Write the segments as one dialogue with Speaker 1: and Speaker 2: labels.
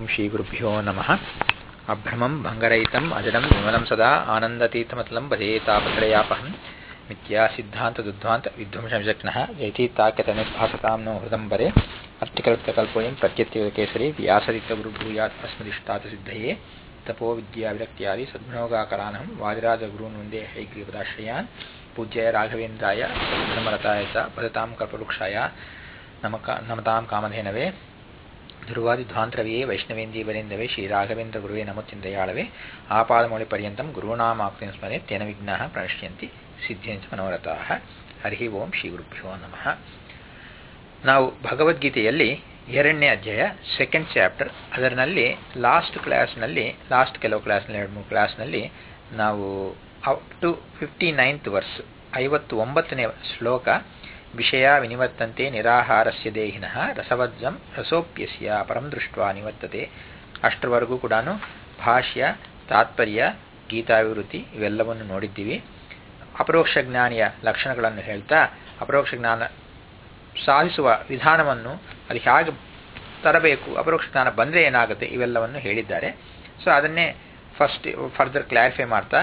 Speaker 1: ಓಂ ಶ್ರೀ ಗುರುಭ್ಯೋ ನಮಃ ಅಭ್ರಮಂ ಭಂಗರಹಿತಂ ಅಜಡಂ ವಿಮಲಂ ಸದಾ ಆನಂದತೀರ್ಥಮತಲಂ ಭಜೇತಾಪತ್ರಯಾಪಹಂ ಮಿಥ್ಯಾ ಸಿದ್ಧಾಂತ ದುಧ್ವಾಂತ ವಿಧ್ವಂಸ ವಿಚಕ್ಷಣಃ ಜೈತೀತಾಕ್ಯತನಿರ್ಭಾಸತಾಂ ನೋ ಹೃದಂಬರೆ ಅರ್ಥಿಕಲ್ಪಿತಕಲ್ಪೋಯಂ ಪ್ರತ್ಯತ್ಯಕೇಸರಿ ವ್ಯಾಸರಿತ ಗುರುಭೂಯಾತ್ ಅಸ್ಮದಿಷ್ಟಾತ ಸಿದ್ಧಯೇ ತಪೋ ವಿದ್ಯಾ ವಿರಕ್ತ್ಯಾದಿ ಸದ್ಗುಣೋಗಾಕರಾನಹಂ ವಾದಿರಾಜಗುರೂನ್ ವಂದೇ ಹೈಗ್ರೀಪದಾಶ್ರಯಾನ್ ಪೂಜ್ಯಾಯ ರಾಘವೇಂದ್ರಾಯ ಸದ್ಧರ್ಮರತಾಯ ಚ ಭಜತಾಂ ಕಲ್ಪವೃಕ್ಷಾಯ ನಮಕ ನಮತಾಂ ಕಾಮಧೇನವೇ ಧ್ರುವಾದಿಧ್ವಾಂತರವೇ ವೈಷ್ಣವೇಂದೀವರೇಂದವೇ ಶ್ರೀರಾಘವೇಂದ್ರ ಗುರುವೇ ನಮೋಚಿಂದಯಾಳವೇ ಆಪಾದಮೌಳಿ ಪರ್ಯಂತಂ ಗುರುನಾಮಾಕ್ತಿಂ ಸ್ಮರೆ ತೇನ ವಿಘ್ನಾಃ ಪ್ರಣಶ್ಯಂತಿ ಸಿದ್ಧಿಯಂಚ ಮನೋರಥಾಃ ಹರಿ ಓಂ ಶ್ರೀ ಗುರುಭ್ಯೋ ನಮಃ ನಾವು ಭಗವದ್ಗೀತೆಯಲ್ಲಿ ಎರಡನೇ ಅಧ್ಯಾಯ ಸೆಕೆಂಡ್ ಚಾಪ್ಟರ್ ಅದರಲ್ಲಿ ಲಾಸ್ಟ್ ಕ್ಲಾಸ್ನಲ್ಲಿ ಲಾಸ್ಟ್ ಕೆಲವು ಕ್ಲಾಸ್ನಲ್ಲಿ ಎರಡು ಮೂರು ಕ್ಲಾಸ್ನಲ್ಲಿ ನಾವು up to fifty ninth verse ಐವತ್ತು ಒಂಬತ್ತನೇ ಶ್ಲೋಕ ವಿಷಯ ವಿನಿವರ್ತಂತೆ ನಿರಾಹಾರಸ್ಯ ದೇಹಿನಃ ರಸವಜ್ಜಂ ರಸೋಪ್ಯಸ್ಯ ಪರಂ ದೃಷ್ಟ ನಿವರ್ತತೆ ಅಷ್ಟರವರೆಗೂ ಕೂಡ ಭಾಷ್ಯ ತಾತ್ಪರ್ಯ ಗೀತಾವಿವೃತ್ತಿ ಇವೆಲ್ಲವನ್ನು ನೋಡಿದ್ದೀವಿ ಅಪರೋಕ್ಷ ಜ್ಞಾನಿಯ ಲಕ್ಷಣಗಳನ್ನು ಹೇಳ್ತಾ ಅಪರೋಕ್ಷ ಜ್ಞಾನ ಸಾಧಿಸುವ ವಿಧಾನವನ್ನು ಅದು ಹೇಗೆ ತರಬೇಕು ಅಪರೋಕ್ಷ ಜ್ಞಾನ ಬಂದರೆ ಏನಾಗುತ್ತೆ ಇವೆಲ್ಲವನ್ನು ಹೇಳಿದ್ದಾರೆ ಸೊ ಅದನ್ನೇ ಫಸ್ಟ್ ಫರ್ದರ್ ಕ್ಲಾರಿಫೈ ಮಾಡ್ತಾ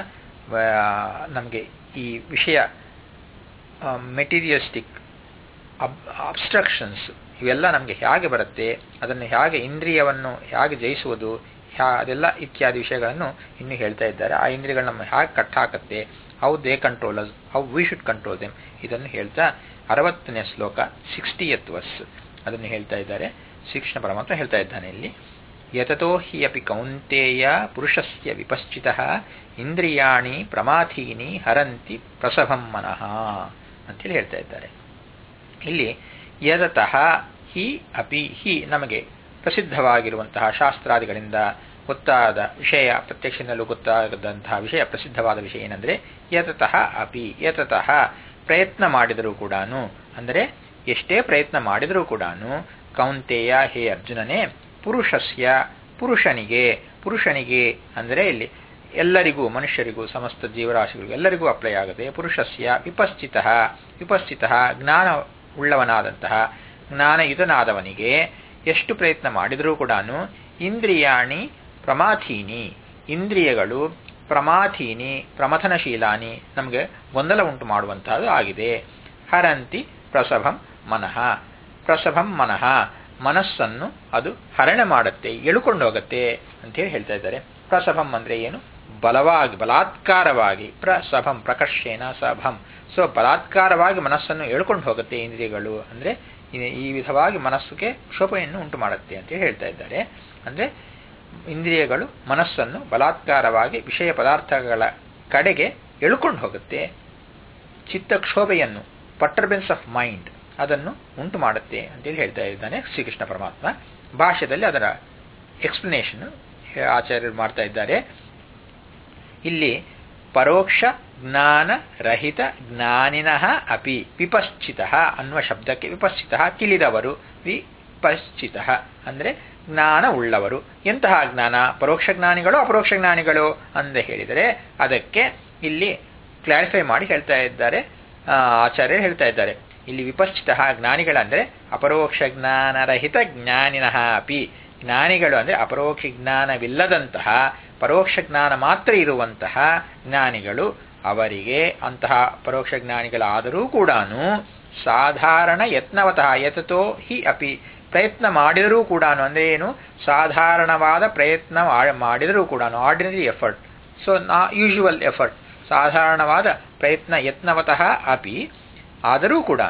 Speaker 1: ನಮಗೆ ಈ ವಿಷಯ ಮೆಟೀರಿಯಲಿಸ್ಟಿಕ್ ಅಬ್ ಅಬ್ಸ್ಟ್ರಕ್ಷನ್ಸ್ ಇವೆಲ್ಲ ನಮಗೆ ಹೇಗೆ ಬರುತ್ತೆ ಅದನ್ನು ಹೇಗೆ ಇಂದ್ರಿಯವನ್ನು ಹೇಗೆ ಜಯಿಸುವುದು ಹ್ಯಾ ಅದೆಲ್ಲ ಇತ್ಯಾದಿ ವಿಷಯಗಳನ್ನು ಇನ್ನೂ ಹೇಳ್ತಾ ಇದ್ದಾರೆ ಆ ಇಂದ್ರಿಯಗಳು ನಮ್ಮ ಹೇಗೆ ಕಟ್ ಹಾಕತ್ತೆ how they control us how we should control them ಇದನ್ನು ಹೇಳ್ತಾ ಅರವತ್ತನೇ ಶ್ಲೋಕ ಸಿಕ್ಸ್ಟಿಯತ್ ವರ್ಸ್ ಅದನ್ನು ಹೇಳ್ತಾ ಇದ್ದಾರೆ ಶ್ರೀಕೃಷ್ಣ ಪರಮಾತ್ಮ ಹೇಳ್ತಾ ಇದ್ದಾನೆ ಇಲ್ಲಿ ಯತತೋ ಹಿ ಅಪಿ ಕೌಂತೆಯ ಪುರುಷಸ್ಯ ವಿಪಶ್ಚಿತ ಇಂದ್ರಿಯಾಣಿ ಪ್ರಮಾಥೀನಿ ಹರಂತಿ ಪ್ರಸಭಂ ಮನಃ ಅಂತೇಳಿ ಹೇಳ್ತಾ ಇದ್ದಾರೆ ಇಲ್ಲಿ ಯದತಃ ಹಿ ಅಪಿ ಹಿ ನಮಗೆ ಪ್ರಸಿದ್ಧವಾಗಿರುವಂತಹ ಶಾಸ್ತ್ರಾದಿಗಳಿಂದ ಗೊತ್ತಾದ ವಿಷಯ ಪ್ರತ್ಯಕ್ಷದಿಂದಲೂ ಗೊತ್ತಾಗದಂತಹ ವಿಷಯ ಪ್ರಸಿದ್ಧವಾದ ವಿಷಯ ಏನಂದರೆ ಯತತಃ ಅಪಿ ಯತತಃ ಪ್ರಯತ್ನ ಮಾಡಿದರೂ ಕೂಡ ಅಂದರೆ ಎಷ್ಟೇ ಪ್ರಯತ್ನ ಮಾಡಿದರೂ ಕೂಡ ಕೌಂತೆಯ ಹೇ ಅರ್ಜುನನೇ ಪುರುಷಸ್ಯ ಪುರುಷನಿಗೆ ಪುರುಷನಿಗೆ ಅಂದರೆ ಇಲ್ಲಿ ಎಲ್ಲರಿಗೂ ಮನುಷ್ಯರಿಗೂ ಸಮಸ್ತ ಜೀವರಾಶಿಗಳಿಗೂ ಎಲ್ಲರಿಗೂ ಅಪ್ಲೈ ಆಗುತ್ತೆ ಪುರುಷಸ್ಯ ವಿಪಶ್ಚಿತ ವಿಪಶ್ಚಿತ ಜ್ಞಾನ ಉಳ್ಳವನಾದಂತಹ ಜ್ಞಾನಯುತನಾದವನಿಗೆ ಎಷ್ಟು ಪ್ರಯತ್ನ ಮಾಡಿದರೂ ಕೂಡ ಇಂದ್ರಿಯಾಣಿ ಪ್ರಮಾಥೀನಿ ಇಂದ್ರಿಯಗಳು ಪ್ರಮಾಥೀನಿ ಪ್ರಮಥನಶೀಲಾನಿ ನಮಗೆ ಗೊಂದಲ ಉಂಟು ಮಾಡುವಂತಹದ್ದು ಆಗಿದೆ ಹರಂತಿ ಪ್ರಸಭಂ ಮನಃ ಪ್ರಸಭಂ ಮನಃ ಮನಸ್ಸನ್ನು ಅದು ಹರಣ ಮಾಡುತ್ತೆ ಎಳುಕೊಂಡು ಹೋಗುತ್ತೆ ಅಂತೇಳಿ ಹೇಳ್ತಾ ಇದ್ದಾರೆ ಪ್ರಸಭಂ ಅಂದರೆ ಏನು ಬಲವಾಗಿ ಬಲಾತ್ಕಾರವಾಗಿ ಪ್ರಸಭಂ ಪ್ರಕರ್ಷೇನ ಸಭಂ ಸೊ ಬಲಾತ್ಕಾರವಾಗಿ ಮನಸ್ಸನ್ನು ಎಳ್ಕೊಂಡು ಹೋಗುತ್ತೆ ಇಂದ್ರಿಯಗಳು ಅಂದರೆ ಈ ವಿಧವಾಗಿ ಮನಸ್ಸಿಗೆ ಶೋಭೆಯನ್ನು ಉಂಟು ಮಾಡುತ್ತೆ ಅಂತ ಹೇಳ್ತಾ ಇದ್ದಾರೆ ಅಂದರೆ ಇಂದ್ರಿಯಗಳು ಮನಸ್ಸನ್ನು ಬಲಾತ್ಕಾರವಾಗಿ ವಿಷಯ ಪದಾರ್ಥಗಳ ಕಡೆಗೆ ಎಳ್ಕೊಂಡು ಹೋಗುತ್ತೆ ಚಿತ್ತಕ್ಷೋಭೆಯನ್ನು ಪಟ್ಟರ್ಬೆನ್ಸ್ ಆಫ್ ಮೈಂಡ್ ಅದನ್ನು ಉಂಟು ಮಾಡುತ್ತೆ ಅಂತೇಳಿ ಹೇಳ್ತಾ ಇದ್ದಾನೆ ಶ್ರೀಕೃಷ್ಣ ಪರಮಾತ್ಮ ಭಾಷ್ಯದಲ್ಲಿ ಅದರ ಎಕ್ಸ್ಪ್ಲನೇಷನ್ ಆಚಾರ್ಯರು ಮಾಡ್ತಾ ಇದ್ದಾರೆ ಇಲ್ಲಿ ಪರೋಕ್ಷ ಜ್ಞಾನ ರಹಿತ ಜ್ಞಾನಿನಃ ಅಪಿ ವಿಪಶ್ಚಿತ ಅನ್ನುವ ಶಬ್ದಕ್ಕೆ ವಿಪಶ್ಚಿತ ತಿಳಿದವರು ವಿಪಶ್ಚಿತ ಅಂದರೆ ಜ್ಞಾನ ಉಳ್ಳವರು ಎಂತಹ ಜ್ಞಾನ ಪರೋಕ್ಷ ಜ್ಞಾನಿಗಳು ಅಪರೋಕ್ಷ ಜ್ಞಾನಿಗಳು ಅಂತ ಹೇಳಿದರೆ ಅದಕ್ಕೆ ಇಲ್ಲಿ ಕ್ಲಾರಿಫೈ ಮಾಡಿ ಹೇಳ್ತಾ ಇದ್ದಾರೆ ಆಚಾರ್ಯರು ಹೇಳ್ತಾ ಇದ್ದಾರೆ ಇಲ್ಲಿ ವಿಪಶ್ಚಿತ ಜ್ಞಾನಿಗಳಂದರೆ ಅಪರೋಕ್ಷ ಜ್ಞಾನರಹಿತ ಜ್ಞಾನಿನಃ ಅಪಿ ಜ್ಞಾನಿಗಳು ಅಂದರೆ ಅಪರೋಕ್ಷ ಜ್ಞಾನವಿಲ್ಲದಂತಹ ಪರೋಕ್ಷ ಜ್ಞಾನ ಮಾತ್ರ ಇರುವಂತಹ ಜ್ಞಾನಿಗಳು ಅವರಿಗೆ ಅಂತಹ ಪರೋಕ್ಷ ಜ್ಞಾನಿಗಳಾದರೂ ಕೂಡ ಸಾಧಾರಣ ಯತ್ನವತಃ ಯತತೋ ಹಿ ಅಪಿ ಪ್ರಯತ್ನ ಮಾಡಿದರೂ ಕೂಡ ಅಂದರೆ ಏನು ಸಾಧಾರಣವಾದ ಪ್ರಯತ್ನ ಮಾಡಿದರೂ ಕೂಡ ಆರ್ಡಿನರಿ ಎಫರ್ಟ್ ಸೊ ನಾ ಯೂಶುವಲ್ ಎಫರ್ಟ್ ಸಾಧಾರಣವಾದ ಪ್ರಯತ್ನ ಯತ್ನವತಃ ಅಪಿ ಆದರೂ ಕೂಡ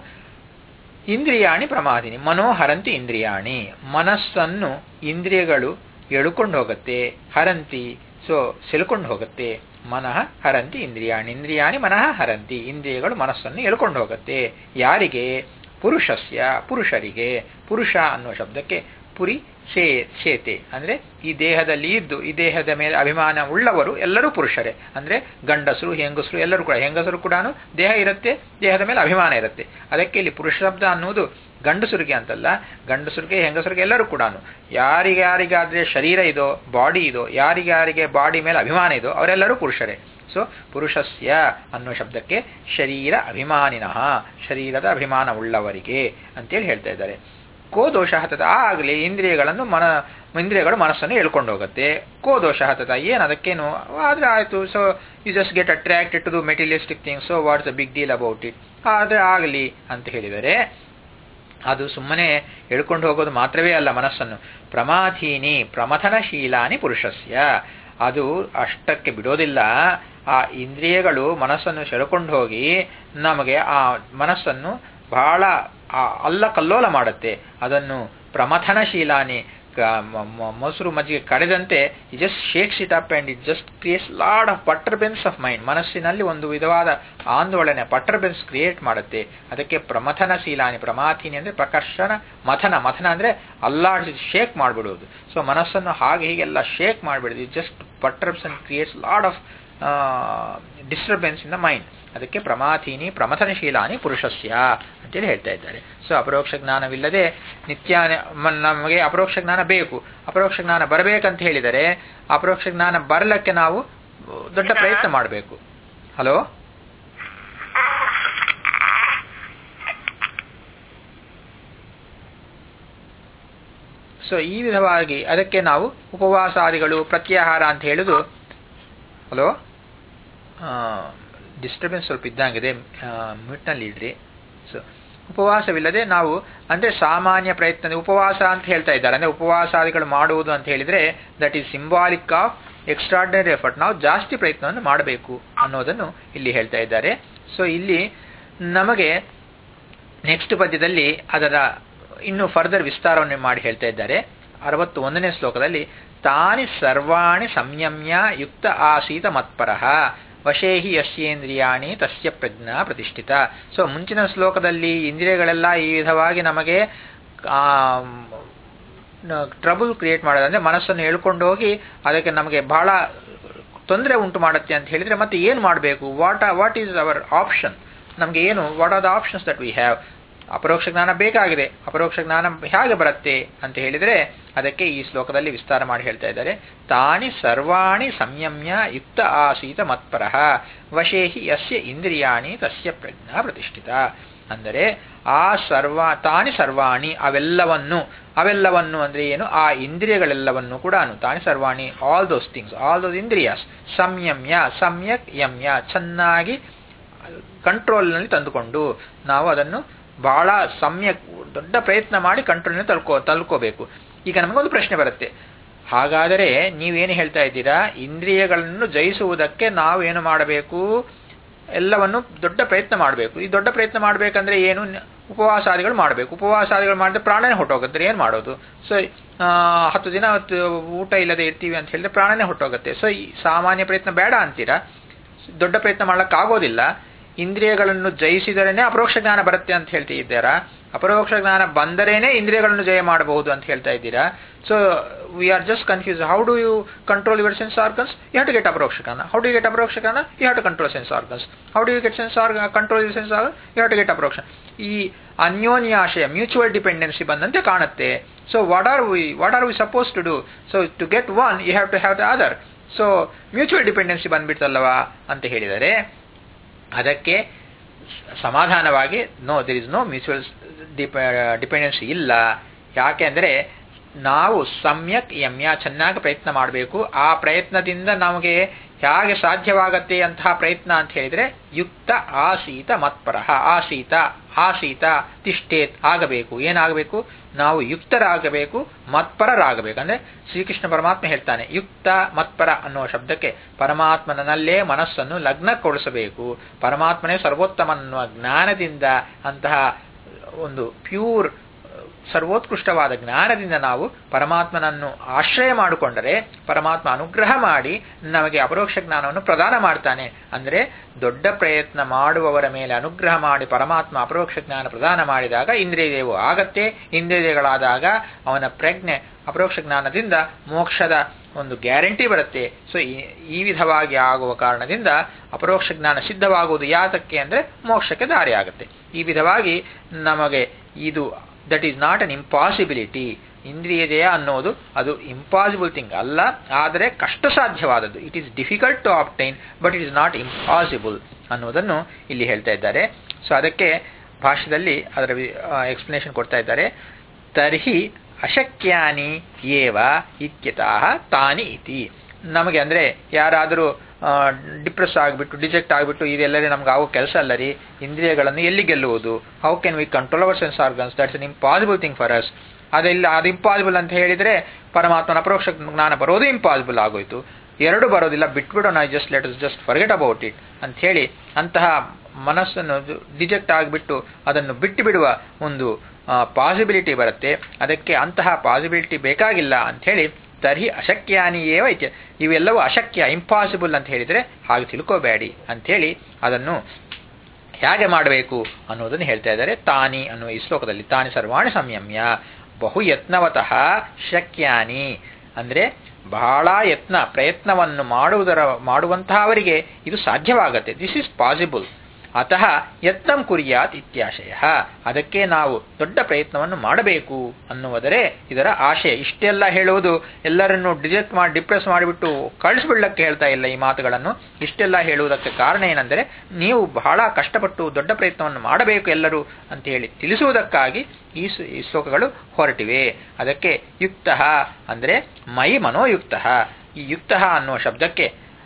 Speaker 1: ಇಂದ್ರಿಯಾಣಿ ಪ್ರಮಾದಿನಿ ಮನೋಹರಂತಿ ಇಂದ್ರಿಯಾಣಿ ಮನಸ್ಸನ್ನು ಇಂದ್ರಿಯಗಳು ಎಳುಕೊಂಡು ಹೋಗುತ್ತೆ ಹರಂತಿ ಸೊ ಸೆಲ್ಕೊಂಡು ಹೋಗುತ್ತೆ ಮನಃ ಹರಂತಿ ಇಂದ್ರಿಯಾಣಿ ಇಂದ್ರಿಯಾಣಿ ಮನಃ ಹರಂತಿ ಇಂದ್ರಿಯಗಳು ಮನಸ್ಸನ್ನು ಎಳ್ಕೊಂಡು ಹೋಗುತ್ತೆ ಯಾರಿಗೆ ಪುರುಷಸ್ಯ ಪುರುಷರಿಗೆ ಪುರುಷ ಅನ್ನುವ ಶಬ್ದಕ್ಕೆ ಪುರಿ ಶೇ ಶೇತೆ ಅಂದರೆ ಈ ದೇಹದಲ್ಲಿ ಇದ್ದು ಈ ದೇಹದ ಮೇಲೆ ಅಭಿಮಾನ ಉಳ್ಳವರು ಎಲ್ಲರೂ ಪುರುಷರೇ ಅಂದರೆ ಗಂಡಸರು ಹೆಂಗಸರು ಎಲ್ಲರೂ ಕೂಡ ಹೆಂಗಸರು ಕೂಡ ದೇಹ ಇರುತ್ತೆ ದೇಹದ ಮೇಲೆ ಅಭಿಮಾನ ಇರುತ್ತೆ ಅದಕ್ಕೆ ಇಲ್ಲಿ ಪುರುಷ ಶಬ್ದ ಅನ್ನುವುದು ಗಂಡಸರಿಗೆ ಅಂತಲ್ಲ ಗಂಡಸರಿಗೆ ಹೆಂಗಸರಿಗೆ ಎಲ್ಲರೂ ಕೂಡ ಯಾರಿಗೆ ಯಾರಿಗಾದ್ರೆ ಶರೀರ ಇದೋ ಬಾಡಿ ಇದೋ ಯಾರಿಗೆ ಯಾರಿಗೆ ಬಾಡಿ ಮೇಲೆ ಅಭಿಮಾನ ಇದೋ ಅವರೆಲ್ಲರೂ ಪುರುಷರೇ ಸೊ ಪುರುಷಸ್ಯ ಅನ್ನೋ ಶಬ್ದಕ್ಕೆ ಶರೀರ ಅಭಿಮಾನಿನಃ ಶರೀರದ ಅಭಿಮಾನ ಉಳ್ಳವರಿಗೆ ಅಂತೇಳಿ ಹೇಳ್ತಾ ಇದ್ದಾರೆ ಕೋ ದೋಷ ಹತದ ಆಗಲಿ ಇಂದ್ರಿಯಗಳನ್ನು ಮನ ಇಂದ್ರಿಯಗಳು ಮನಸ್ಸನ್ನು ಎಳ್ಕೊಂಡು ಹೋಗುತ್ತೆ ಕೋ ದೋಷ ಹತದ ಏನು ಅದಕ್ಕೇನು ಆದರೆ ಆಯಿತು so you just get attracted to the materialistic things so what's a big deal about it ಆದರೆ ಆಗಲಿ ಅಂತ ಹೇಳಿದರೆ ಅದು ಸುಮ್ಮನೆ ಎಳ್ಕೊಂಡು ಹೋಗೋದು ಮಾತ್ರವೇ ಅಲ್ಲ ಮನಸ್ಸನ್ನು ಪ್ರಮಾಧೀನಿ ಪ್ರಮಥನಶೀಲಾನಿ ಪುರುಷಸ್ಯ ಅದು ಅಷ್ಟಕ್ಕೆ ಬಿಡೋದಿಲ್ಲ ಆ ಇಂದ್ರಿಯಗಳು ಮನಸ್ಸನ್ನು ಸೆಳೆಕೊಂಡು ಹೋಗಿ ನಮಗೆ ಆ ಮನಸ್ಸನ್ನು ಬಹಳ ಅಲ್ಲ ಕಲ್ಲೋಲ ಮಾಡುತ್ತೆ ಅದನ್ನು ಪ್ರಮಥನಶೀಲಾನಿ ಮೊಸರು ಮಜ್ಜಿಗೆ ಕಡೆದಂತೆ it just shakes it up and it just creates lot of perturbance of mind ಮನಸ್ಸಿನಲ್ಲಿ ಒಂದು ವಿಧವಾದ ಆಂದೋಲನೆ ಪಟ್ಟರ್ಬೆನ್ಸ್ ಕ್ರಿಯೇಟ್ ಮಾಡುತ್ತೆ ಅದಕ್ಕೆ ಪ್ರಮಥನಶೀಲಾನಿ ಪ್ರಮಾಥಿನಿ ಅಂದರೆ ಪ್ರಕರ್ಷಣ ಮಥನ ಮಥನ ಅಂದರೆ ಅಲ್ಲಾಡಿಸಿ ಶೇಕ್ ಮಾಡಿಬಿಡುವುದು ಸೊ ಮನಸ್ಸನ್ನು ಹಾಗೆ ಹೀಗೆಲ್ಲ ಶೇಕ್ ಮಾಡಿಬಿಡುದು it just perturbs and creates lot of disturbance in the mind ಅದಕ್ಕೆ ಪ್ರಮಾಥೀನಿ ಪ್ರಮಥನಶೀಲಾನಿ ಪುರುಷಸ್ಯ ಅಂತೇಳಿ ಹೇಳ್ತಾ ಇದ್ದಾರೆ ಸೊ ಅಪರೋಕ್ಷ ಜ್ಞಾನವಿಲ್ಲದೆ ನಿತ್ಯ ನಮಗೆ ಅಪರೋಕ್ಷ ಜ್ಞಾನ ಬೇಕು ಅಪರೋಕ್ಷ ಜ್ಞಾನ ಬರಬೇಕಂತ ಹೇಳಿದರೆ ಅಪರೋಕ್ಷ ಜ್ಞಾನ ಬರಲಕ್ಕೆ ನಾವು ದೊಡ್ಡ ಪ್ರಯತ್ನ ಮಾಡಬೇಕು ಹಲೋ ಸೊ ಈ ವಿಧವಾಗಿ ಅದಕ್ಕೆ ನಾವು ಉಪವಾಸಾದಿಗಳು ಪ್ರತ್ಯಾಹಾರ ಅಂತ ಹೇಳುದು ಹಲೋ ಡಿಸ್ಟರ್ಬೆನ್ಸ್ ಸ್ವಲ್ಪ ಇದ್ದಂಗಿದೆ ಮ್ಯೂಟ್ನಲ್ಲಿ ಇಡ್ರಿ ಸೊ ಉಪವಾಸವಿಲ್ಲದೆ ನಾವು ಅಂದರೆ ಸಾಮಾನ್ಯ ಪ್ರಯತ್ನ ಉಪವಾಸ ಅಂತ ಹೇಳ್ತಾ ಇದ್ದಾರೆ ಅಂದರೆ ಉಪವಾಸಾದಿಗಳು ಮಾಡುವುದು ಅಂತ ಹೇಳಿದರೆ that is symbolic of extraordinary effort ನಾವು ಜಾಸ್ತಿ ಪ್ರಯತ್ನವನ್ನು ಮಾಡಬೇಕು ಅನ್ನೋದನ್ನು ಇಲ್ಲಿ ಹೇಳ್ತಾ ಇದ್ದಾರೆ ಸೊ ಇಲ್ಲಿ ನಮಗೆ ನೆಕ್ಸ್ಟ್ ಪದ್ಯದಲ್ಲಿ ಅದರ ಇನ್ನು ಫರ್ದರ್ ವಿಸ್ತಾರವನ್ನು ಮಾಡಿ ಹೇಳ್ತಾ ಇದ್ದಾರೆ ಅರವತ್ತು ಒಂದನೇ ಶ್ಲೋಕದಲ್ಲಿ ತಾನಿ ಸರ್ವಾಣಿ ಸಂಯಮ್ಯ ಯುಕ್ತ ಆಸೀತ ಮತ್ಪರಃ ವಶೇಹಿ ಯಸ್ಯೇಂದ್ರಿಯಾಣಿ ತಸ್ಯ ಪ್ರಜ್ಞಾ ಪ್ರತಿಷ್ಠಿತ ಸೊ ಮುಂಚಿನ ಶ್ಲೋಕದಲ್ಲಿ ಇಂದ್ರಿಯಗಳೆಲ್ಲ ಈ ವಿಧವಾಗಿ ನಮಗೆ ಟ್ರಬಲ್ ಕ್ರಿಯೇಟ್ ಮಾಡೋದು ಅಂದರೆ ಮನಸ್ಸನ್ನು ಹೇಳ್ಕೊಂಡು ಹೋಗಿ ಅದಕ್ಕೆ ನಮಗೆ ಬಹಳ ತೊಂದರೆ ಉಂಟು ಮಾಡುತ್ತೆ ಅಂತ ಹೇಳಿದರೆ ಮತ್ತೆ ಏನು ಮಾಡಬೇಕು what what is our option ನಮಗೆ ಏನು what are the options that we have ಅಪರೋಕ್ಷ ಜ್ಞಾನ ಬೇಕಾಗಿದೆ ಅಪರೋಕ್ಷ ಜ್ಞಾನ ಹೇಗೆ ಬರುತ್ತೆ ಅಂತ ಹೇಳಿದರೆ ಅದಕ್ಕೆ ಈ ಶ್ಲೋಕದಲ್ಲಿ ವಿಸ್ತಾರ ಮಾಡಿ ಹೇಳ್ತಾ ಇದ್ದಾರೆ ತಾನಿ ಸರ್ವಾಣಿ ಸಂಯಮ್ಯ ಯುಕ್ತ ಆಸೀತ ಮತ್ಪರಃ ವಶೇಹಿ ಯಸ್ಯ ಇಂದ್ರಿಯಾಣಿ ತಸ್ಯ ಪ್ರಜ್ಞಾ ಪ್ರತಿಷ್ಠಿತ ಅಂದರೆ ಆ ಸರ್ವ ತಾನಿ ಸರ್ವಾಣಿ ಅವೆಲ್ಲವನ್ನು ಅವೆಲ್ಲವನ್ನು ಅಂದರೆ ಏನು ಆ ಇಂದ್ರಿಯಗಳೆಲ್ಲವನ್ನು ಕೂಡ ತಾನಿ ಸರ್ವಾಣಿ all those things all those ಇಂದ್ರಿಯಾಸ್ ಸಂಯಮ್ಯ ಸಮ್ಯಕ್ ಯಮ್ಯ ಚೆನ್ನಾಗಿ ಕಂಟ್ರೋಲ್ನಲ್ಲಿ ತಂದುಕೊಂಡು ನಾವು ಅದನ್ನು ಬಹಳ ಸಮ್ಯಕ್ ದೊಡ್ಡ ಪ್ರಯತ್ನ ಮಾಡಿ ಕಂಟ್ರೋಲ್ನ ತಲ್ಕೋ ತಲ್ಕೋಬೇಕು ಈಗ ನಮಗೊಂದು ಪ್ರಶ್ನೆ ಬರುತ್ತೆ ಹಾಗಾದರೆ ನೀವೇನು ಹೇಳ್ತಾ ಇದ್ದೀರಾ ಇಂದ್ರಿಯಗಳನ್ನು ಜಯಿಸುವುದಕ್ಕೆ ನಾವು ಏನು ಮಾಡಬೇಕು ಎಲ್ಲವನ್ನು ದೊಡ್ಡ ಪ್ರಯತ್ನ ಮಾಡಬೇಕು ಈ ದೊಡ್ಡ ಪ್ರಯತ್ನ ಮಾಡಬೇಕಂದ್ರೆ ಏನು ಉಪವಾಸಾದಿಗಳು ಮಾಡಬೇಕು ಉಪವಾಸಾದಿಗಳು ಮಾಡಿದ್ರೆ ಪ್ರಾಣನೇ ಹೊಟ್ಟೋಗುತ್ತೆ ಏನು ಮಾಡೋದು ಸೊ ಹತ್ತು ದಿನ ಊಟ ಇಲ್ಲದೆ ಇರ್ತೀವಿ ಅಂತ ಹೇಳಿದ್ರೆ ಪ್ರಾಣನೇ ಹೊಟ್ಟೋಗುತ್ತೆ ಸೊ ಈ ಸಾಮಾನ್ಯ ಪ್ರಯತ್ನ ಬೇಡ ಅಂತೀರಾ ದೊಡ್ಡ ಪ್ರಯತ್ನ ಮಾಡ್ಲಿಕ್ಕಾಗೋದಿಲ್ಲ ಇಂದ್ರಿಯಗಳನ್ನು ಜಯಿಸಿದರೇನೆ ಅಪರೋಕ್ಷ ಜ್ಞಾನ ಬರುತ್ತೆ ಅಂತ ಹೇಳ್ತಾ ಇದ್ದೀರಾ ಅಪರೋಕ್ಷ ಜ್ಞಾನ ಬಂದರೇನೆ ಇಂದ್ರಿಯಗಳನ್ನು ಜಯ ಮಾಡಬಹುದು ಅಂತ ಹೇಳ್ತಾ ಇದ್ದೀರಾ so we are just confuse how do you control your sense organs you have to get ಅಪರೋಕ್ಷ ಜ್ಞಾನ ಹೌ ಡು ಗೆಟ್ ಅಪರೋಕ್ಷ ಜ್ಞಾನ you have to control sense organs how do you get sense organ control your sense organ you have to get ಅಪರೋಕ್ಷ ಈ ಅನ್ಯೋನ್ಯಾಶಯ mutual dependency ಬಂದಂತೆ ಕಾಣುತ್ತೆ so what are we what are we suppose to do so to get one you have to have the other so mutual dependency ಬಂದ್ಬಿಡ್ತಲ್ಲವಾ ಅಂತ ಹೇಳಿದರೆ ಅದಕ್ಕೆ ಸಮಾಧಾನವಾಗಿ no there is no mutual dependency ಇಲ್ಲ ಯಾಕೆ ಅಂದರೆ ನಾವು ಸಮ್ಯಕ್ ಯಮ್ಯ ಚೆನ್ನಾಗಿ ಪ್ರಯತ್ನ ಮಾಡಬೇಕು ಆ ಪ್ರಯತ್ನದಿಂದ ನಮಗೆ ಹೇಗೆ ಸಾಧ್ಯವಾಗತ್ತೆ ಅಂತಹ ಪ್ರಯತ್ನ ಅಂತ ಹೇಳಿದರೆ ಯುಕ್ತ ಆಸೀತ ಮತ್ಪರಃ ಆಸೀತ ಆಸೀತ ತಿಷ್ಟೇತ್ ಆಗಬೇಕು ಏನಾಗಬೇಕು ನಾವು ಯುಕ್ತರಾಗಬೇಕು ಮತ್ಪರರಾಗಬೇಕು ಅಂದರೆ ಶ್ರೀಕೃಷ್ಣ ಪರಮಾತ್ಮ ಹೇಳ್ತಾನೆ ಯುಕ್ತ ಮತ್ಪರ ಅನ್ನುವ ಶಬ್ದಕ್ಕೆ ಪರಮಾತ್ಮನಲ್ಲೇ ಮನಸ್ಸನ್ನು ಲಗ್ನಗೊಳಿಸಬೇಕು ಪರಮಾತ್ಮನೇ ಸರ್ವೋತ್ತಮ ಅನ್ನುವ ಜ್ಞಾನದಿಂದ ಅಂತಹ ಒಂದು ಪ್ಯೂರ್ ಸರ್ವೋತ್ಕೃಷ್ಟವಾದ ಜ್ಞಾನದಿಂದ ನಾವು ಪರಮಾತ್ಮನನ್ನು ಆಶ್ರಯ ಮಾಡಿಕೊಂಡರೆ ಪರಮಾತ್ಮ ಅನುಗ್ರಹ ಮಾಡಿ ನಮಗೆ ಅಪರೋಕ್ಷ ಜ್ಞಾನವನ್ನು ಪ್ರದಾನ ಮಾಡ್ತಾನೆ ಅಂದರೆ ದೊಡ್ಡ ಪ್ರಯತ್ನ ಮಾಡುವವರ ಮೇಲೆ ಅನುಗ್ರಹ ಮಾಡಿ ಪರಮಾತ್ಮ ಅಪರೋಕ್ಷ ಜ್ಞಾನ ಪ್ರದಾನ ಮಾಡಿದಾಗ ಇಂದ್ರಿಯದೇವು ಆಗತ್ತೆ ಇಂದ್ರಿಯಗಳಾದಾಗ ಅವನ ಪ್ರಜ್ಞೆ ಅಪರೋಕ್ಷ ಜ್ಞಾನದಿಂದ ಮೋಕ್ಷದ ಒಂದು ಗ್ಯಾರಂಟಿ ಬರುತ್ತೆ ಸೊ ಈ ವಿಧವಾಗಿ ಆಗುವ ಕಾರಣದಿಂದ ಅಪರೋಕ್ಷ ಜ್ಞಾನ ಸಿದ್ಧವಾಗುವುದು ಯಾತಕ್ಕೆ ಅಂದರೆ ಮೋಕ್ಷಕ್ಕೆ ದಾರಿ ಆಗುತ್ತೆ ಈ ವಿಧವಾಗಿ ನಮಗೆ ಇದು that is not an impossibility ಇಂದ್ರಿಯ ಜಯ ಅನ್ನೋದು ಅದು ಇಂಪಾಸಿಬಲ್ ಥಿಂಗ್ ಅಲ್ಲ ಆದರೆ ಕಷ್ಟ ಸಾಧ್ಯವಾದದ್ದು it is difficult to obtain but it is not impossible ಅನ್ನೋದನ್ನು ಇಲ್ಲಿ ಹೇಳ್ತಾ ಇದ್ದಾರೆ ಸೊ ಅದಕ್ಕೆ ಭಾಷೆಯಲ್ಲಿ ಅದರ ಎಕ್ಸ್ಪ್ಲನೇಷನ್ ಕೊಡ್ತಾ ಇದ್ದಾರೆ ತರ್ಹಿ ಅಶಕ್ಯಾನಿ ಏವ ಇತ್ಯತಃ ತಾನಿ ಇತಿ ನಮಗೆ ಅಂದರೆ ಯಾರಾದರೂ ಡಿಪ್ರೆಸ್ ಆಗಿಬಿಟ್ಟು ಡಿಜೆಕ್ಟ್ ಆಗಿಬಿಟ್ಟು ಇದೆಲ್ಲರೂ ನಮ್ಗೆ ಆಗೋ ಕೆಲಸ ಅಲ್ಲ ರೀ ಇಂದ್ರಿಯಗಳನ್ನು ಎಲ್ಲಿ ಗೆಲ್ಲುವುದು how can we control our sense organs that's an impossible thing for us ಅದೆಲ್ಲ ಅದು ಇಂಪಾಸಿಬಲ್ ಅಂತ ಹೇಳಿದರೆ ಪರಮಾತ್ಮನ ಅಪರೋಕ್ಷ ಜ್ಞಾನ ಬರೋದು ಇಂಪಾಸಿಬಲ್ ಆಗೋಯ್ತು ಎರಡು ಬರೋದಿಲ್ಲ ಬಿಟ್ಬಿಡೋಣ just let just forget about it ಅಂತ ಹೇಳಿ ಅಂತಹ ಮನಸ್ಸನ್ನು ಡಿಜೆಕ್ಟ್ ಆಗಿಬಿಟ್ಟು ಅದನ್ನು ಬಿಟ್ಟು ಬಿಡುವ ಒಂದು ಪಾಸಿಬಿಲಿಟಿ ಬರುತ್ತೆ ಅದಕ್ಕೆ ಅಂತಹ ಪಾಸಿಬಿಲಿಟಿ ಬೇಕಾಗಿಲ್ಲ ಅಂಥೇಳಿ ತರ್ಹಿ ಅಶಕ್ಯಾನಿಯೇವ ಐತೆ ಇವೆಲ್ಲವೂ ಅಶಕ್ಯ ಇಂಪಾಸಿಬಲ್ ಅಂತ ಹೇಳಿದರೆ ಹಾಗೆ ತಿಳ್ಕೋಬೇಡಿ ಅಂಥೇಳಿ ಅದನ್ನು ಹೇಗೆ ಮಾಡಬೇಕು ಅನ್ನೋದನ್ನು ಹೇಳ್ತಾ ಇದ್ದಾರೆ ತಾನಿ ಅನ್ನುವ ಈ ಶ್ಲೋಕದಲ್ಲಿ ತಾನಿ ಸರ್ವಾಣಿ ಸಂಯಮ್ಯ ಬಹು ಯತ್ನವತಃ ಶಕ್ಯಾನಿ ಅಂದರೆ ಬಹಳ ಯತ್ನ ಪ್ರಯತ್ನವನ್ನು ಮಾಡುವುದರ ಮಾಡುವಂತಹವರಿಗೆ ಇದು ಸಾಧ್ಯವಾಗತ್ತೆ ದಿಸ್ ಇಸ್ ಪಾಸಿಬಲ್ ಅತಃ ಯತ್ನಂ ಕುರಿಯಾತ್ ಇತ್ಯಾಶಯ ಅದಕ್ಕೆ ನಾವು ದೊಡ್ಡ ಪ್ರಯತ್ನವನ್ನು ಮಾಡಬೇಕು ಅನ್ನುವುದರೇ ಇದರ ಆಶಯ ಇಷ್ಟೆಲ್ಲ ಹೇಳುವುದು ಎಲ್ಲರನ್ನು ಡಿಜೆಕ್ಟ್ ಮಾಡಿ ಡಿಪ್ರೆಸ್ ಮಾಡಿಬಿಟ್ಟು ಕಳಿಸ್ಬಿಡ್ಲಕ್ಕೆ ಹೇಳ್ತಾ ಇಲ್ಲ ಈ ಮಾತುಗಳನ್ನು ಇಷ್ಟೆಲ್ಲ ಹೇಳುವುದಕ್ಕೆ ಕಾರಣ ಏನೆಂದರೆ ನೀವು ಬಹಳ ಕಷ್ಟಪಟ್ಟು ದೊಡ್ಡ ಪ್ರಯತ್ನವನ್ನು ಮಾಡಬೇಕು ಎಲ್ಲರೂ ಅಂತ ಹೇಳಿ ತಿಳಿಸುವುದಕ್ಕಾಗಿ ಈ ಈ ಶ್ಲೋಕಗಳು ಹೊರಟಿವೆ ಅದಕ್ಕೆ ಯುಕ್ತ ಅಂದರೆ ಮೈ ಮನೋಯುಕ್ತ ಈ ಯುಕ್ತ ಅನ್ನುವ ಶಬ್ದಕ್ಕೆ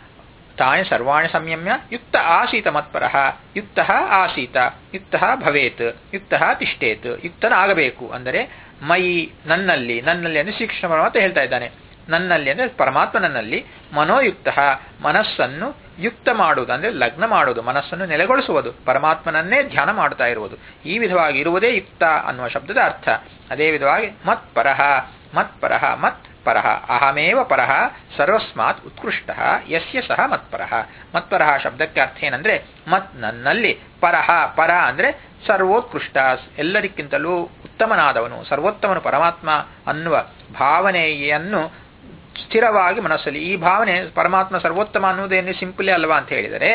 Speaker 1: ತಾನಿ ಸರ್ವಾಣಿ ಸಂಯಮ್ಯ ಯುಕ್ತ ಆಸೀತ ಮತ್ಪರಃ ಯುಕ್ತ ಆಸೀತ ಯುಕ್ತ ಭವೇತ್ ಯುಕ್ತ ತಿಷ್ಟೇತ್ ಯುಕ್ತನಾಗಬೇಕು ಅಂದರೆ ಮೈ ನನ್ನಲ್ಲಿ ನನ್ನಲ್ಲಿ ಅಂದರೆ ಶ್ರೀಕೃಷ್ಣ ಪರಮಾತ್ಮ ಹೇಳ್ತಾ ಇದ್ದಾನೆ ನನ್ನಲ್ಲಿ ಅಂದರೆ ಪರಮಾತ್ಮನಲ್ಲಿ ಮನೋಯುಕ್ತ ಮನಸ್ಸನ್ನು ಯುಕ್ತ ಮಾಡುವುದು ಅಂದರೆ ಲಗ್ನ ಮಾಡುವುದು ಮನಸ್ಸನ್ನು ನೆಲೆಗೊಳಿಸುವುದು ಪರಮಾತ್ಮನನ್ನೇ ಧ್ಯಾನ ಮಾಡ್ತಾ ಇರುವುದು ಈ ವಿಧವಾಗಿ ಇರುವುದೇ ಯುಕ್ತ ಅನ್ನುವ ಶಬ್ದದ ಅರ್ಥ ಅದೇ ವಿಧವಾಗಿ ಮತ್ಪರಃ ಮತ್ಪರಃ ಮತ್ ಪರಃ ಅಹಮೇವ ಪರಃ ಸರ್ವಸ್ಮಾತ್ ಉತ್ಕೃಷ್ಟ ಯಸ್ಯ ಸಹ ಮತ್ಪರಃ ಮತ್ಪರಃ ಶಬ್ದಕ್ಕೆ ಅರ್ಥ ಏನಂದ್ರೆ ಮತ್ ನನ್ನಲ್ಲಿ ಪರಃ ಪರ ಅಂದ್ರೆ ಸರ್ವೋತ್ಕೃಷ್ಟ ಎಲ್ಲರಿಗಿಂತಲೂ ಉತ್ತಮನಾದವನು ಸರ್ವೋತ್ತಮನು ಪರಮಾತ್ಮ ಅನ್ನುವ ಭಾವನೆಯನ್ನು ಸ್ಥಿರವಾಗಿ ಮನಸ್ಸಲ್ಲಿ ಈ ಭಾವನೆ ಪರಮಾತ್ಮ ಸರ್ವೋತ್ತಮ ಅನ್ನುವುದೇನು ಸಿಂಪಲ್ ಅಲ್ವಾ ಅಂತ ಹೇಳಿದರೆ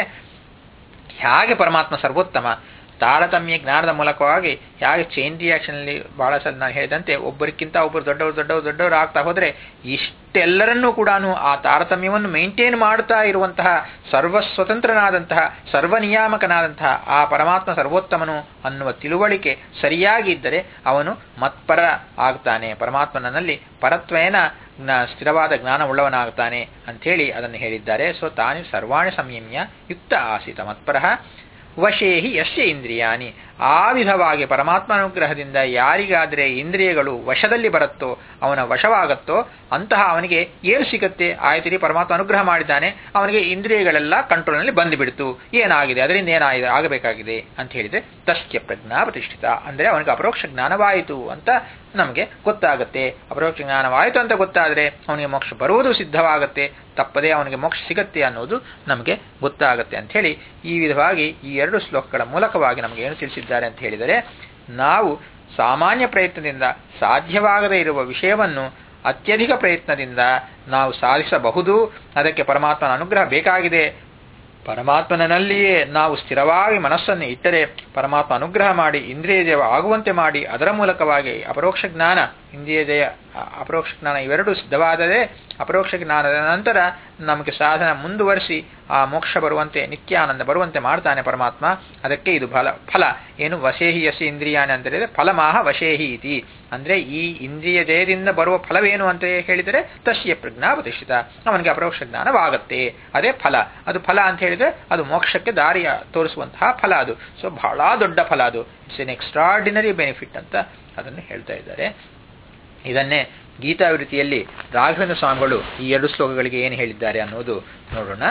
Speaker 1: ಹೇಗೆ ಪರಮಾತ್ಮ ಸರ್ವೋತ್ತಮ ತಾರತಮ್ಯ ಜ್ಞಾನದ ಮೂಲಕವಾಗಿ ಹೇಗೆ ಚೈನ್ ರಿಯಾಕ್ಷನಲ್ಲಿ ಬಹಳ ಸಲ ನಾನು ಹೇಳಿದಂತೆ ಒಬ್ಬರಿಗಿಂತ ಒಬ್ಬರು ದೊಡ್ಡವರು ದೊಡ್ಡವರು ದೊಡ್ಡವರು ಆಗ್ತಾ ಹೋದರೆ ಇಷ್ಟೆಲ್ಲರನ್ನೂ ಕೂಡ ಆ ತಾರತಮ್ಯವನ್ನು ಮೇಂಟೈನ್ ಮಾಡ್ತಾ ಇರುವಂತಹ ಸರ್ವ ಸ್ವತಂತ್ರನಾದಂತಹ ಸರ್ವನಿಯಾಮಕನಾದಂತಹ ಆ ಪರಮಾತ್ಮ ಸರ್ವೋತ್ತಮನು ಅನ್ನುವ ತಿಳುವಳಿಕೆ ಸರಿಯಾಗಿ ಇದ್ದರೆ ಅವನು ಮತ್ಪರ ಆಗ್ತಾನೆ ಪರಮಾತ್ಮನಲ್ಲಿ ಪರತ್ವೇನ ಸ್ಥಿರವಾದ ಜ್ಞಾನ ಉಳ್ಳವನಾಗ್ತಾನೆ ಅಂಥೇಳಿ ಅದನ್ನು ಹೇಳಿದ್ದಾರೆ ಸೊ ತಾನೇ ಸರ್ವಾಣಿ ಸಂಯಮ್ಯ ಯುಕ್ತ ಆಸೀತ ಮತ್ಪರಃ ವಶೇಹಿ ಯಶ್ಯ ಇಂದ್ರಿಯಾನಿ ಆ ವಿಧವಾಗಿ ಪರಮಾತ್ಮ ಅನುಗ್ರಹದಿಂದ ಯಾರಿಗಾದರೆ ಇಂದ್ರಿಯಗಳು ವಶದಲ್ಲಿ ಬರುತ್ತೋ ಅವನ ವಶವಾಗುತ್ತೋ ಅಂತಹ ಅವನಿಗೆ ಏನು ಸಿಗುತ್ತೆ ಆಯ್ತಿರಿ ಪರಮಾತ್ಮ ಅನುಗ್ರಹ ಮಾಡಿದ್ದಾನೆ ಅವನಿಗೆ ಇಂದ್ರಿಯಗಳೆಲ್ಲ ಕಂಟ್ರೋಲ್ನಲ್ಲಿ ಬಂದುಬಿಡ್ತು ಏನಾಗಿದೆ ಅದರಿಂದ ಏನಾಗಿದೆ ಆಗಬೇಕಾಗಿದೆ ಅಂತ ಹೇಳಿದರೆ ತಸ್ಯ ಪ್ರಜ್ಞಾ ಪ್ರತಿಷ್ಠಿತ ಅಂದರೆ ಅವನಿಗೆ ಅಪರೋಕ್ಷ ಜ್ಞಾನವಾಯಿತು ಅಂತ ನಮಗೆ ಗೊತ್ತಾಗುತ್ತೆ ಅಪರೋಕ್ಷ ಜ್ಞಾನವಾಯಿತು ಅಂತ ಗೊತ್ತಾದರೆ ಅವನಿಗೆ ಮೋಕ್ಷ ಬರುವುದು ಸಿದ್ಧವಾಗುತ್ತೆ ತಪ್ಪದೇ ಅವನಿಗೆ ಮೋಕ್ಷ ಸಿಗತ್ತೆ ಅನ್ನೋದು ನಮಗೆ ಗೊತ್ತಾಗುತ್ತೆ ಅಂಥೇಳಿ ಈ ವಿಧವಾಗಿ ಈ ಎರಡು ಶ್ಲೋಕಗಳ ಮೂಲಕವಾಗಿ ನಮಗೆ ಏನು ತಿಳಿಸಿದ್ದಾರೆ ಅಂತ ಹೇಳಿದರೆ ನಾವು ಸಾಮಾನ್ಯ ಪ್ರಯತ್ನದಿಂದ ಸಾಧ್ಯವಾಗದೇ ಇರುವ ವಿಷಯವನ್ನು ಅತ್ಯಧಿಕ ಪ್ರಯತ್ನದಿಂದ ನಾವು ಸಾಧಿಸಬಹುದು ಅದಕ್ಕೆ ಪರಮಾತ್ಮನ ಅನುಗ್ರಹ ಬೇಕಾಗಿದೆ ಪರಮಾತ್ಮನಲ್ಲಿಯೇ ನಾವು ಸ್ಥಿರವಾಗಿ ಮನಸ್ಸನ್ನು ಇಟ್ಟರೆ ಪರಮಾತ್ಮ ಅನುಗ್ರಹ ಮಾಡಿ ಇಂದ್ರಿಯ ಜಯ ಆಗುವಂತೆ ಮಾಡಿ ಅದರ ಮೂಲಕವಾಗಿ ಅಪರೋಕ್ಷ ಜ್ಞಾನ ಇಂದ್ರಿಯ ಜಯ ಅಪರೋಕ್ಷ ಜ್ಞಾನ ಇವೆರಡೂ ಸಿದ್ಧವಾದರೆ ಅಪರೋಕ್ಷ ಜ್ಞಾನದ ನಂತರ ನಮಗೆ ಸಾಧನ ಮುಂದುವರಿಸಿ ಆ ಮೋಕ್ಷ ಬರುವಂತೆ ನಿತ್ಯಾನಂದ ಬರುವಂತೆ ಮಾಡ್ತಾನೆ ಪರಮಾತ್ಮ ಅದಕ್ಕೆ ಇದು ಫಲ ಫಲ ಏನು ವಶೇಹಿ ಯಸಿ ಇಂದ್ರಿಯಾಣಿ ಅಂತ ಹೇಳಿದರೆ ಫಲಮಾಹ ವಶೇಹಿ ಇತಿ ಅಂದರೆ ಈ ಇಂದ್ರಿಯ ಜಯದಿಂದ ಬರುವ ಫಲವೇನು ಅಂತ ಹೇಳಿದರೆ ತಸ್ಯ ಪ್ರಜ್ಞಾ ಪ್ರತಿಷ್ಠಿತ ಅವನಿಗೆ ಅಪರೋಕ್ಷ ಜ್ಞಾನವಾಗತ್ತೆ ಅದೇ ಫಲ ಅದು ಫಲ ಅಂತ ಹೇಳಿದರೆ ಅದು ಮೋಕ್ಷಕ್ಕೆ ದಾರಿಯ ತೋರಿಸುವಂತಹ ಫಲ ಅದು ಸೊ ಬಹಳ ದೊಡ್ಡ ಫಲ ಅದು ಇಟ್ಸ್ ಎನ್ ಎಕ್ಸ್ಟ್ರಾರ್ಡಿನರಿ ಬೆನಿಫಿಟ್ ಅಂತ ಅದನ್ನು ಹೇಳ್ತಾ ಇದ್ದಾರೆ ಇದನ್ನೇ ಗೀತಾವೃತ್ತಿಯಲ್ಲಿ ರಾಘವೇಂದ್ರ ಸ್ವಾಮಿಗಳು ಈ ಎರಡು ಶ್ಲೋಕಗಳಿಗೆ ಏನು ಹೇಳಿದ್ದಾರೆ ಅನ್ನೋದು ನೋಡೋಣ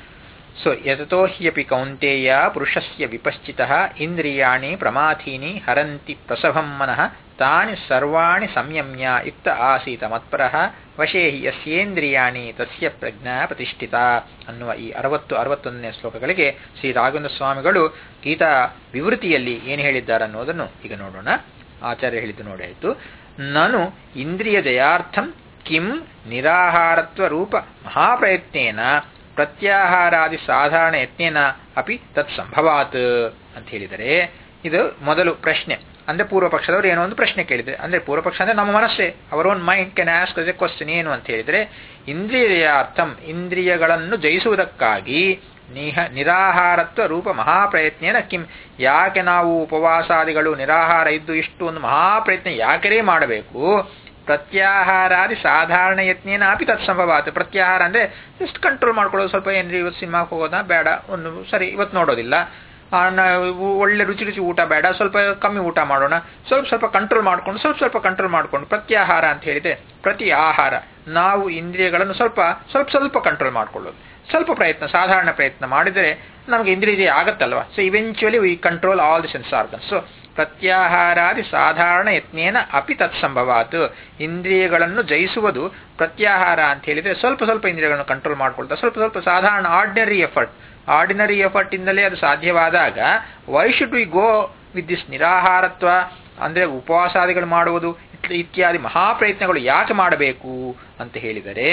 Speaker 1: ಸೊ ಯತತೋ ಹ್ಯಪಿ ಕೌಂಟೇಯ ಪುರುಷಸ್ಯ ವಿಪಶ್ಚಿತ ಇಂದ್ರಿಯಾಣಿ ಪ್ರಮಾಥೀನಿ ಹರಂತಿ ಪ್ರಸಭಂ ಮನಃ ತಾನಿ ಸರ್ವಾಣಿ ಸಂಯಮ್ಯ ಯುಕ್ತ ಆಸೀತ ಮತ್ಪರಃ ವಶೇ ಹಿ ಯಸ್ಯೇಂದ್ರಿಯಾಣಿ ತಸ್ಯ ಪ್ರಜ್ಞಾ ಪ್ರತಿಷ್ಠಿತ ಅನ್ನುವ ಈ ಅರವತ್ತು ಅರವತ್ತೊಂದನೇ ಶ್ಲೋಕಗಳಿಗೆ ಶ್ರೀ ರಾಘವೇಂದ್ರ ಸ್ವಾಮಿಗಳು ಗೀತಾ ವಿವೃತಿಯಲ್ಲಿ ಏನು ಹೇಳಿದ್ದಾರೆ ಅನ್ನೋದನ್ನು ಈಗ ನೋಡೋಣ ಆಚಾರ್ಯ ಹೇಳಿದ್ದು ನೋಡಿ ಆಯಿತು ನಾನು ಇಂದ್ರಿಯ ಜಯಾರ್ಥಂ ಕಿಂ ನಿರಾಹಾರತ್ವ ರೂಪ ಮಹಾಪ್ರಯತ್ನೇನ ಪ್ರತ್ಯಾಹಾರಾದಿ ಸಾಧಾರಣ ಯತ್ನೇನ ಅಪಿ ತತ್ ಸಂಭವಾತ್ ಅಂತ ಹೇಳಿದರೆ ಇದು ಮೊದಲು ಪ್ರಶ್ನೆ ಅಂದ್ರೆ ಪೂರ್ವ ಪಕ್ಷದವರು ಏನೋ ಒಂದು ಪ್ರಶ್ನೆ ಕೇಳಿದ್ರೆ ಅಂದ್ರೆ ಪೂರ್ವ ಪಕ್ಷ ಅಂದ್ರೆ ನಮ್ಮ ಮನಸ್ಸೇ our own mind can ask a question ಏನು ಅಂತ ಹೇಳಿದ್ರೆ ಇಂದ್ರಿಯಾರ್ಥಂ ಇಂದ್ರಿಯಗಳನ್ನು ಜಯಿಸುವುದಕ್ಕಾಗಿ ನಿಹ ನಿರಾಹಾರತ್ವ ರೂಪ ಮಹಾಪ್ರಯತ್ನೇನ ಕಿಂ ಯಾಕೆ ನಾವು ಉಪವಾಸಾದಿಗಳು ನಿರಾಹಾರ ಇದ್ದು ಇಷ್ಟು ಒಂದು ಮಹಾಪ್ರಯತ್ನ ಯಾಕರೇ ಮಾಡಬೇಕು ಪ್ರತ್ಯಾಹಾರಾದಿ ಸಾಧಾರಣ ಯತ್ನೇನ ಅಪಿ ತತ್ಸಂಭವಾತ ಪ್ರತ್ಯಾಹಾರ ಅಂದ್ರೆ ಜಸ್ಟ್ ಕಂಟ್ರೋಲ್ ಮಾಡ್ಕೊಳ್ಳೋದು ಸ್ವಲ್ಪ ಏನ್ರಿ ಇವತ್ತು ಸಿನಿಮಾಗೆ ಹೋಗೋದಾ ಬೇಡ ಒಂದು ಸರಿ ಇವತ್ತು ನೋಡೋದಿಲ್ಲ ಆ, ನಾವು ಒಳ್ಳೆ ರುಚಿ ರುಚಿ ಊಟ ಬೇಡ ಸ್ವಲ್ಪ ಕಮ್ಮಿ ಊಟ ಮಾಡೋಣ ಸ್ವಲ್ಪ ಸ್ವಲ್ಪ ಕಂಟ್ರೋಲ್ ಮಾಡ್ಕೊಂಡು ಸ್ವಲ್ಪ ಸ್ವಲ್ಪ ಕಂಟ್ರೋಲ್ ಮಾಡ್ಕೊಂಡು ಪ್ರತ್ಯಾಹಾರ ಅಂತ ಹೇಳಿದ್ರೆ ಪ್ರತಿ ಆಹಾರ ನಾವು ಇಂದ್ರಿಯಗಳನ್ನು ಸ್ವಲ್ಪ ಸ್ವಲ್ಪ ಸ್ವಲ್ಪ ಕಂಟ್ರೋಲ್ ಮಾಡ್ಕೊಳ್ಳೋದು ಸ್ವಲ್ಪ ಪ್ರಯತ್ನ ಸಾಧಾರಣ ಪ್ರಯತ್ನ ಮಾಡಿದರೆ ನಮಗೆ ಇಂದ್ರಿಯ ಆಗತ್ತಲ್ವಾ so eventually we control all the sense organs so ಪ್ರತ್ಯಾಹಾರಾದಿ ಸಾಧಾರಣ ಯತ್ನೇನ ಅಪಿ ತತ್ಸಂಭವಾತ್ ಇಂದ್ರಿಯಗಳನ್ನು ಜಯಿಸುವುದು ಪ್ರತ್ಯಾಹಾರ ಅಂತ ಹೇಳಿದ್ರೆ ಸ್ವಲ್ಪ ಸ್ವಲ್ಪ ಇಂದ್ರಿಯಗಳನ್ನು ಕಂಟ್ರೋಲ್ ಮಾಡ್ಕೊಳ್ತಾ ಸ್ವಲ್ಪ ಸ್ವಲ್ಪ ಸಾಧಾರಣ ಆರ್ಡಿನರಿ ಎಫರ್ಟ್ ಆರ್ಡಿನರಿ ಎಫರ್ಟ್ ಇಂದಲೇ ಅದು ಸಾಧ್ಯವಾದಾಗ why should we go with this ನಿರಾಹಾರತ್ವ ಅಂದ್ರೆ ಉಪವಾಸಾದಿಗಳು ಮಾಡುವುದು ಇತ್- ಇತ್ಯಾದಿ ಮಹಾಪ್ರಯತ್ನಗಳು ಯಾಕೆ ಮಾಡಬೇಕು ಅಂತ ಹೇಳಿದರೆ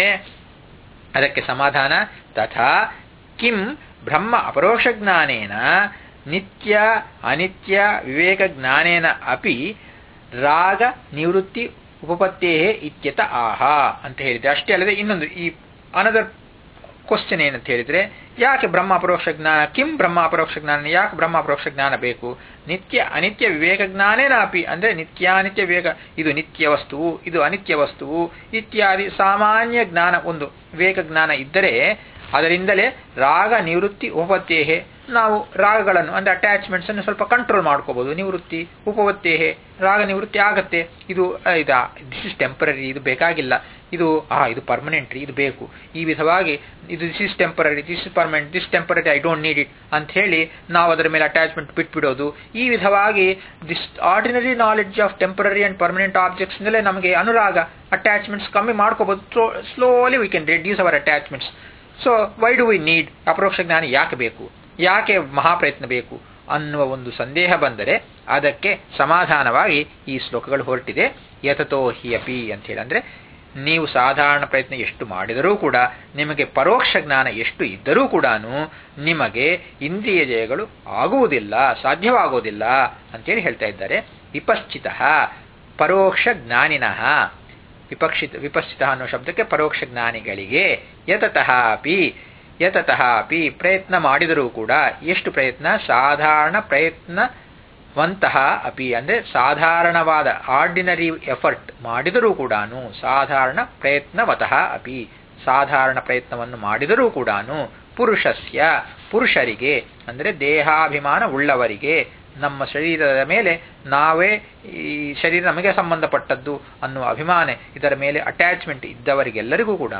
Speaker 1: ಅದಕ್ಕೆ ಸಮಾಧಾನ ತಥಾ ಕಿಂ ಬ್ರಹ್ಮ ಅಪರೋಕ್ಷ ಜ್ಞಾನೇನ ನಿತ್ಯ ಅನಿತ್ಯ ವಿವೇಕ ಜ್ಞಾನೇನ ಅಪಿ ರಾಗ ನಿವೃತ್ತಿ ಉಪಪತ್ತೇ ಇತ್ಯತ ಆಹ ಅಂತ ಹೇಳಿದೆ ಅಷ್ಟೇ ಅಲ್ಲದೆ ಇನ್ನೊಂದು ಈ ಅನದರ್ ಕ್ವಶನ್ ಏನಂತ ಹೇಳಿದ್ರೆ ಯಾಕೆ ಬ್ರಹ್ಮ ಅಪರೋಕ್ಷ ಜ್ಞಾನ ಕಿಂ ಬ್ರಹ್ಮ ಅಪರೋಕ್ಷ ಜ್ಞಾನ ಯಾಕೆ ಬ್ರಹ್ಮ ಅಪರೋಕ್ಷ ಜ್ಞಾನ ಬೇಕು ನಿತ್ಯ ಅನಿತ್ಯ ವಿವೇಕ ಜ್ಞಾನೇನ ಅಪಿ ಅಂದ್ರೆ ನಿತ್ಯಾನಿತ್ಯ ವಿವೇಕ ಇದು ನಿತ್ಯ ವಸ್ತುವು ಇದು ಅನಿತ್ಯ ವಸ್ತುವು ಇತ್ಯಾದಿ ಸಾಮಾನ್ಯ ಜ್ಞಾನ ಒಂದು ವಿವೇಕ ಜ್ಞಾನ ಇದ್ದರೆ ಅದರಿಂದಲೇ ರಾಗ ನಿವೃತ್ತಿ ಉಪಪತ್ತೇಹೆ ನಾವು ರಾಗಗಳನ್ನು ಅಂದ್ರೆ ಅಟ್ಯಾಚ್ಮೆಂಟ್ಸ್ ಅನ್ನು ಸ್ವಲ್ಪ ಕಂಟ್ರೋಲ್ ಮಾಡ್ಕೋಬಹುದು ನಿವೃತ್ತಿ ಉಪಪತ್ತೇಹೆ ರಾಗ ನಿವೃತ್ತಿ ಆಗತ್ತೆ ಇದು ಆ, ಇದಾ ದಿಸ್ ಇಸ್ ಟೆಂಪರರಿ ಇದು ಬೇಕಾಗಿಲ್ಲ ಇದು ಆ ಇದು ಪರ್ಮನೆಂಟ್ ಇದು ಬೇಕು ಈ ವಿಧವಾಗಿ ಇದು this is temporary this is permanent this temporary I don't need it ಅಂತ ಹೇಳಿ ನಾವು ಅದರ ಮೇಲೆ ಅಟ್ಯಾಚ್ಮೆಂಟ್ ಬಿಟ್ಬಿಡೋದು ಈ ವಿಧವಾಗಿ this ordinary knowledge of temporary and permanent objects ನಲ್ಲೇ ನಮಗೆ ಅನುರಾಗ ಅಟ್ಯಾಚ್ಮೆಂಟ್ಸ್ ಕಮ್ಮಿ ಮಾಡ್ಕೋಬಹುದು slowly we can reduce our attachments so why do we need ಅಪರೋಕ್ಷ ಜ್ಞಾನ ಯಾಕೆ ಬೇಕು ಯಾಕೆ ಮಹಾಪ್ರಯತ್ನ ಬೇಕು ಅನ್ನುವ ಒಂದು ಸಂದೇಹ ಬಂದರೆ ಅದಕ್ಕೆ ಸಮಾಧಾನವಾಗಿ ಈ ಶ್ಲೋಕಗಳು ಹೊರಟಿದೆ ಯತತೋ ಹಿ ಅಪಿ ಅಂತ ಹೇಳಿ ಅಂದ್ರೆ ನೀವು ಸಾಧಾರಣ ಪ್ರಯತ್ನ ಎಷ್ಟು ಮಾಡಿದರೂ ಕೂಡ ನಿಮಗೆ ಪರೋಕ್ಷ ಜ್ಞಾನ ಎಷ್ಟು ಇದ್ದರೂ ಕೂಡ ನಿಮಗೆ ಇಂದ್ರಿಯ ಜಯಗಳು ಆಗುವುದಿಲ್ಲ ಸಾಧ್ಯವಾಗುವುದಿಲ್ಲ ಅಂತೇಳಿ ಹೇಳ್ತಾ ಇದ್ದಾರೆ ವಿಪಶ್ಚಿತ ಪರೋಕ್ಷ ಜ್ಞಾನಿನಃ ವಿಪಕ್ಷಿತ ವಿಪಶ್ಚಿತ ಅನ್ನೋ ಶಬ್ದಕ್ಕೆ ಪರೋಕ್ಷ ಜ್ಞಾನಿಗಳಿಗೆ ಯತತಃ ಅಪಿ ಯತತಃ ಅಪಿ ಪ್ರಯತ್ನ ಮಾಡಿದರೂ ಕೂಡ ಎಷ್ಟು ಪ್ರಯತ್ನ ಸಾಧಾರಣ ಪ್ರಯತ್ನವಂತಹ ಅಪಿ ಅಂದ್ರೆ ಸಾಧಾರಣವಾದ ಆರ್ಡಿನರಿ ಎಫರ್ಟ್ ಮಾಡಿದರೂ ಕೂಡ ಸಾಧಾರಣ ಪ್ರಯತ್ನವತಃ ಅಪಿ ಸಾಧಾರಣ ಪ್ರಯತ್ನವನ್ನು ಮಾಡಿದರೂ ಕೂಡ ಪುರುಷಸ್ಯ ಪುರುಷರಿಗೆ ಅಂದರೆ ದೇಹಾಭಿಮಾನ ಉಳ್ಳವರಿಗೆ ನಮ್ಮ ಶರೀರದ ಮೇಲೆ ನಾವೇ ಈ ಶರೀರ ನಮಗೆ ಸಂಬಂಧಪಟ್ಟದ್ದು ಅನ್ನುವ ಅಭಿಮಾನ ಇದರ ಮೇಲೆ ಅಟ್ಯಾಚ್ಮೆಂಟ್ ಇದ್ದವರಿಗೆಲ್ಲರಿಗೂ ಕೂಡ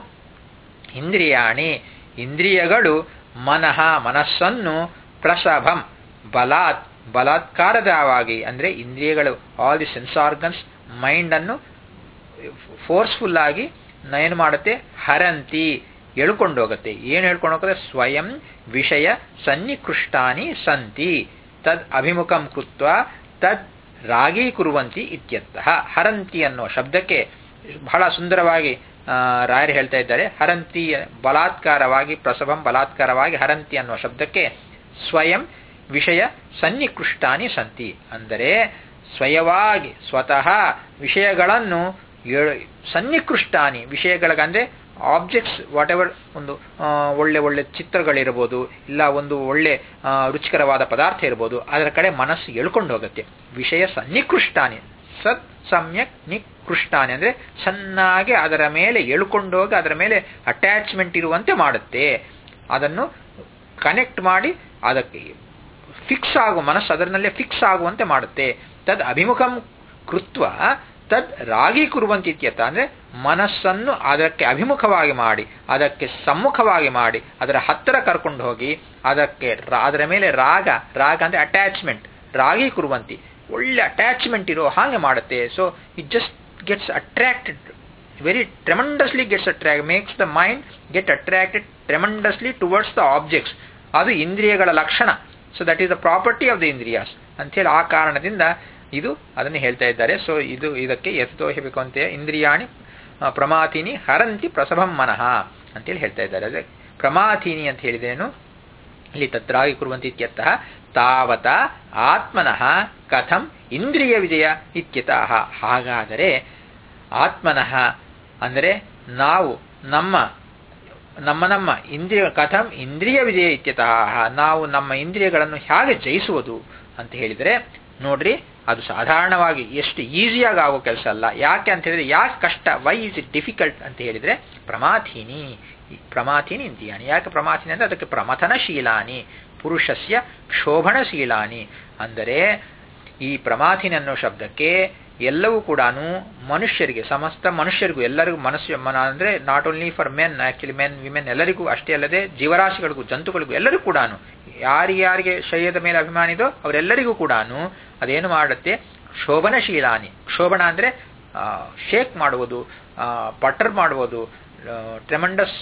Speaker 1: ಇಂದ್ರಿಯಾಣಿ ಇಂದ್ರಿಯಗಳು ಮನಃ ಮನಸ್ಸನ್ನು ಪ್ರಸಭಂ ಬಲಾತ್ ಬಲಾತ್ಕಾರದವಾಗಿ ಅಂದರೆ ಇಂದ್ರಿಯಗಳು all the sense organs mind ಅನ್ನು ಫೋರ್ಸ್ಫುಲ್ ಆಗಿ ಏನು ಮಾಡುತ್ತೆ ಹರಂತಿ ಎಳ್ಕೊಂಡು ಹೋಗುತ್ತೆ ಏನು ಹೇಳ್ಕೊಂಡು ಹೋಗುತ್ತೆ ಸ್ವಯಂ ವಿಷಯ ಸನ್ನಿಕೃಷ್ಟಾನಿ ಸಂತಿ ತದ್ ಅಭಿಮುಖಂ ಕೃತ್ವ ತದ್ ರಾಗೀಕುರುವಂತಿ ಇತ್ಯರ್ಥಃ ಹರಂತಿ ಅನ್ನುವ ಶಬ್ದಕ್ಕೆ ಬಹಳ ಸುಂದರವಾಗಿ ಆ, ರಾಯರು ಹೇಳ್ತಾ ಇದ್ದಾರೆ ಹರಂತಿ ಬಲಾತ್ಕಾರವಾಗಿ ಪ್ರಸವಂ ಬಲಾತ್ಕಾರವಾಗಿ ಹರಂತಿ ಅನ್ನುವ ಶಬ್ದಕ್ಕೆ ಸ್ವಯಂ ವಿಷಯ ಸನ್ನಿಕೃಷ್ಟಾನಿ ಸಂತಿ ಅಂದರೆ ಸ್ವಯವಾಗಿ ಸ್ವತಃ ವಿಷಯಗಳನ್ನು ಏಳು- ಸನ್ನಿಕೃಷ್ಟಾನಿ ವಿಷಯಗಳಿಗಂದ್ರೆ ಆಬ್ಜೆಕ್ಟ್ಸ್ ವಾಟ್ ಎವರ್ ಒಂದು ಆ, ಒಳ್ಳೆ ಒಳ್ಳೆ ಚಿತ್ರಗಳಿರ್ಬೋದು ಇಲ್ಲ ಒಂದು ಒಳ್ಳೆ ಆ, ರುಚಿಕರವಾದ ಪದಾರ್ಥ ಇರ್ಬೋದು ಅದರ ಕಡೆ ಮನಸ್ಸು ಎಳ್ಕೊಂಡು ಹೋಗುತ್ತೆ ವಿಷಯ ಸನ್ನಿಕೃಷ್ಟಾನಿ ಸತ್ ಸಮ್ಯಕ್ ನಿಕೃಷ್ಟಾನಿ ಅಂದ್ರೆ ಚೆನ್ನಾಗಿ ಅದರ ಮೇಲೆ ಎಳ್ಕೊಂಡೋಗಿ ಅದರ ಮೇಲೆ ಅಟ್ಯಾಚ್ಮೆಂಟ್ ಇರುವಂತೆ ಮಾಡುತ್ತೆ ಅದನ್ನು ಕನೆಕ್ಟ್ ಮಾಡಿ ಅದಕ್ಕೆ ಫಿಕ್ಸ್ ಆಗುವ ಮನಸ್ಸು ಅದರಲ್ಲೇ ಫಿಕ್ಸ್ ಆಗುವಂತೆ ಮಾಡುತ್ತೆ ತದ್ ಅಭಿಮುಖಂ ಕೃತ್ವ ತದ್ ರಾಗಿ ಕುರುವಂತಿ ಇತ್ಯರ್ಥ ಅಂದ್ರೆ ಮನಸ್ಸನ್ನು ಅದಕ್ಕೆ ಅಭಿಮುಖವಾಗಿ ಮಾಡಿ ಅದಕ್ಕೆ ಸಮ್ಮುಖವಾಗಿ ಮಾಡಿ ಅದರ ಹತ್ತಿರ ಕರ್ಕೊಂಡು ಹೋಗಿ ಅದಕ್ಕೆ ರಾ- ಅದರ ಮೇಲೆ ರಾಗ ರಾಗ ಅಂದ್ರೆ ಅಟ್ಯಾಚ್ಮೆಂಟ್ ರಾಗಿ ಕುರುವಂತಿ ಒಳ್ಳೆ ಅಟ್ಯಾಚ್ಮೆಂಟ್ ಇರೋ ಹಾಗೆ ಮಾಡುತ್ತೆ so it just gets attracted very tremendously gets attract makes the mind get attracted tremendously towards the objects ಅದು ಇಂದ್ರಿಯಗಳ ಲಕ್ಷಣ so that is the property of the ಇಂದ್ರಿಯಾಸ್ ಅಂಥೇಳಿ ಆ ಕಾರಣದಿಂದ ಇದು ಅದನ್ನು ಹೇಳ್ತಾ ಇದ್ದಾರೆ ಸೊ ಇದು ಇದಕ್ಕೆ ಎತ್ತೋ ಹೇಳಬೇಕು ಅಂತ ಇಂದ್ರಿಯಾಣಿ ಆ, ಪ್ರಮಾಥಿನಿ ಹರಂತಿ ಪ್ರಸಭಂ ಮನಃ ಅಂತೇಳಿ ಹೇಳ್ತಾ ಇದ್ದಾರೆ ಅದೇ ಪ್ರಮಾಥಿನಿ ಅಂತ ಹೇಳಿದ್ರೇನು ಇಲ್ಲಿ ತತ್ರಾಗಿ ಕುರುವಂತಿ ಇತ್ಯರ್ಥಃ ತಾವತ ಆತ್ಮನಃ ಕಥಂ ಇಂದ್ರಿಯ ವಿಜಯ ಇತ್ಯತಃ ಹಾಗಾದರೆ ಆತ್ಮನಃ ಅಂದರೆ ನಾವು ನಮ್ಮ ನಮ್ಮ ನಮ್ಮ ಇಂದ್ರಿಯ ಕಥಂ ಇಂದ್ರಿಯ ವಿಜಯ ಇತ್ಯತಃ ನಾವು ನಮ್ಮ ಇಂದ್ರಿಯಗಳನ್ನು ಹೇಗೆ ಜಯಿಸುವುದು ಅಂತ ಹೇಳಿದರೆ ನೋಡ್ರಿ ಅದು ಸಾಧಾರಣವಾಗಿ ಎಷ್ಟು ಈಸಿಯಾಗಿ ಆಗೋ ಕೆಲಸ ಅಲ್ಲ ಯಾಕೆ ಅಂತ ಹೇಳಿದ್ರೆ ಯಾಕೆ ಕಷ್ಟ ವೈ ಇಸ್ ಇಟ್ ಡಿಫಿಕಲ್ಟ್ ಅಂತ ಹೇಳಿದ್ರೆ ಪ್ರಮಾಥಿನಿ ಪ್ರಮಾಥಿನಿ ಇಂದ್ರಿಯಾನಿ ಯಾಕೆ ಪ್ರಮಾಥಿನಿ ಅಂದ್ರೆ ಅದಕ್ಕೆ ಪ್ರಮಥನಶೀಲಾನಿ ಪುರುಷಸ್ಯ ಕ್ಷೋಭಣಶೀಲಾನಿ ಅಂದರೆ ಈ ಪ್ರಮಾಥಿನಿ ಅನ್ನೋ ಶಬ್ದಕ್ಕೆ ಎಲ್ಲವೂ ಕೂಡ ಮನುಷ್ಯರಿಗೆ ಸಮಸ್ತ ಮನುಷ್ಯರಿಗೂ ಎಲ್ಲರಿಗೂ ಮನಸ್ಸು ಮನ ಅಂದರೆ not only for men actually men women ಎಲ್ಲರಿಗೂ ಅಷ್ಟೇ ಅಲ್ಲದೆ ಜೀವರಾಶಿಗಳಿಗೂ ಜಂತುಗಳಿಗೂ ಎಲ್ಲರಿಗೂ ಕೂಡ ಯಾರ್ಯಾರಿಗೆ ಶರೀರದ ಮೇಲೆ ಅಭಿಮಾನ ಇದೋ ಅವರೆಲ್ಲರಿಗೂ ಕೂಡ ಅದೇನು ಮಾಡುತ್ತೆ ಶೋಭನಶೀಲಾನಿ ಶೋಭನ ಅಂದರೆ ಶೇಕ್ ಮಾಡುವುದು ಪಟರ್ ಮಾಡುವುದು ಟ್ರೆಮಂಡಸ್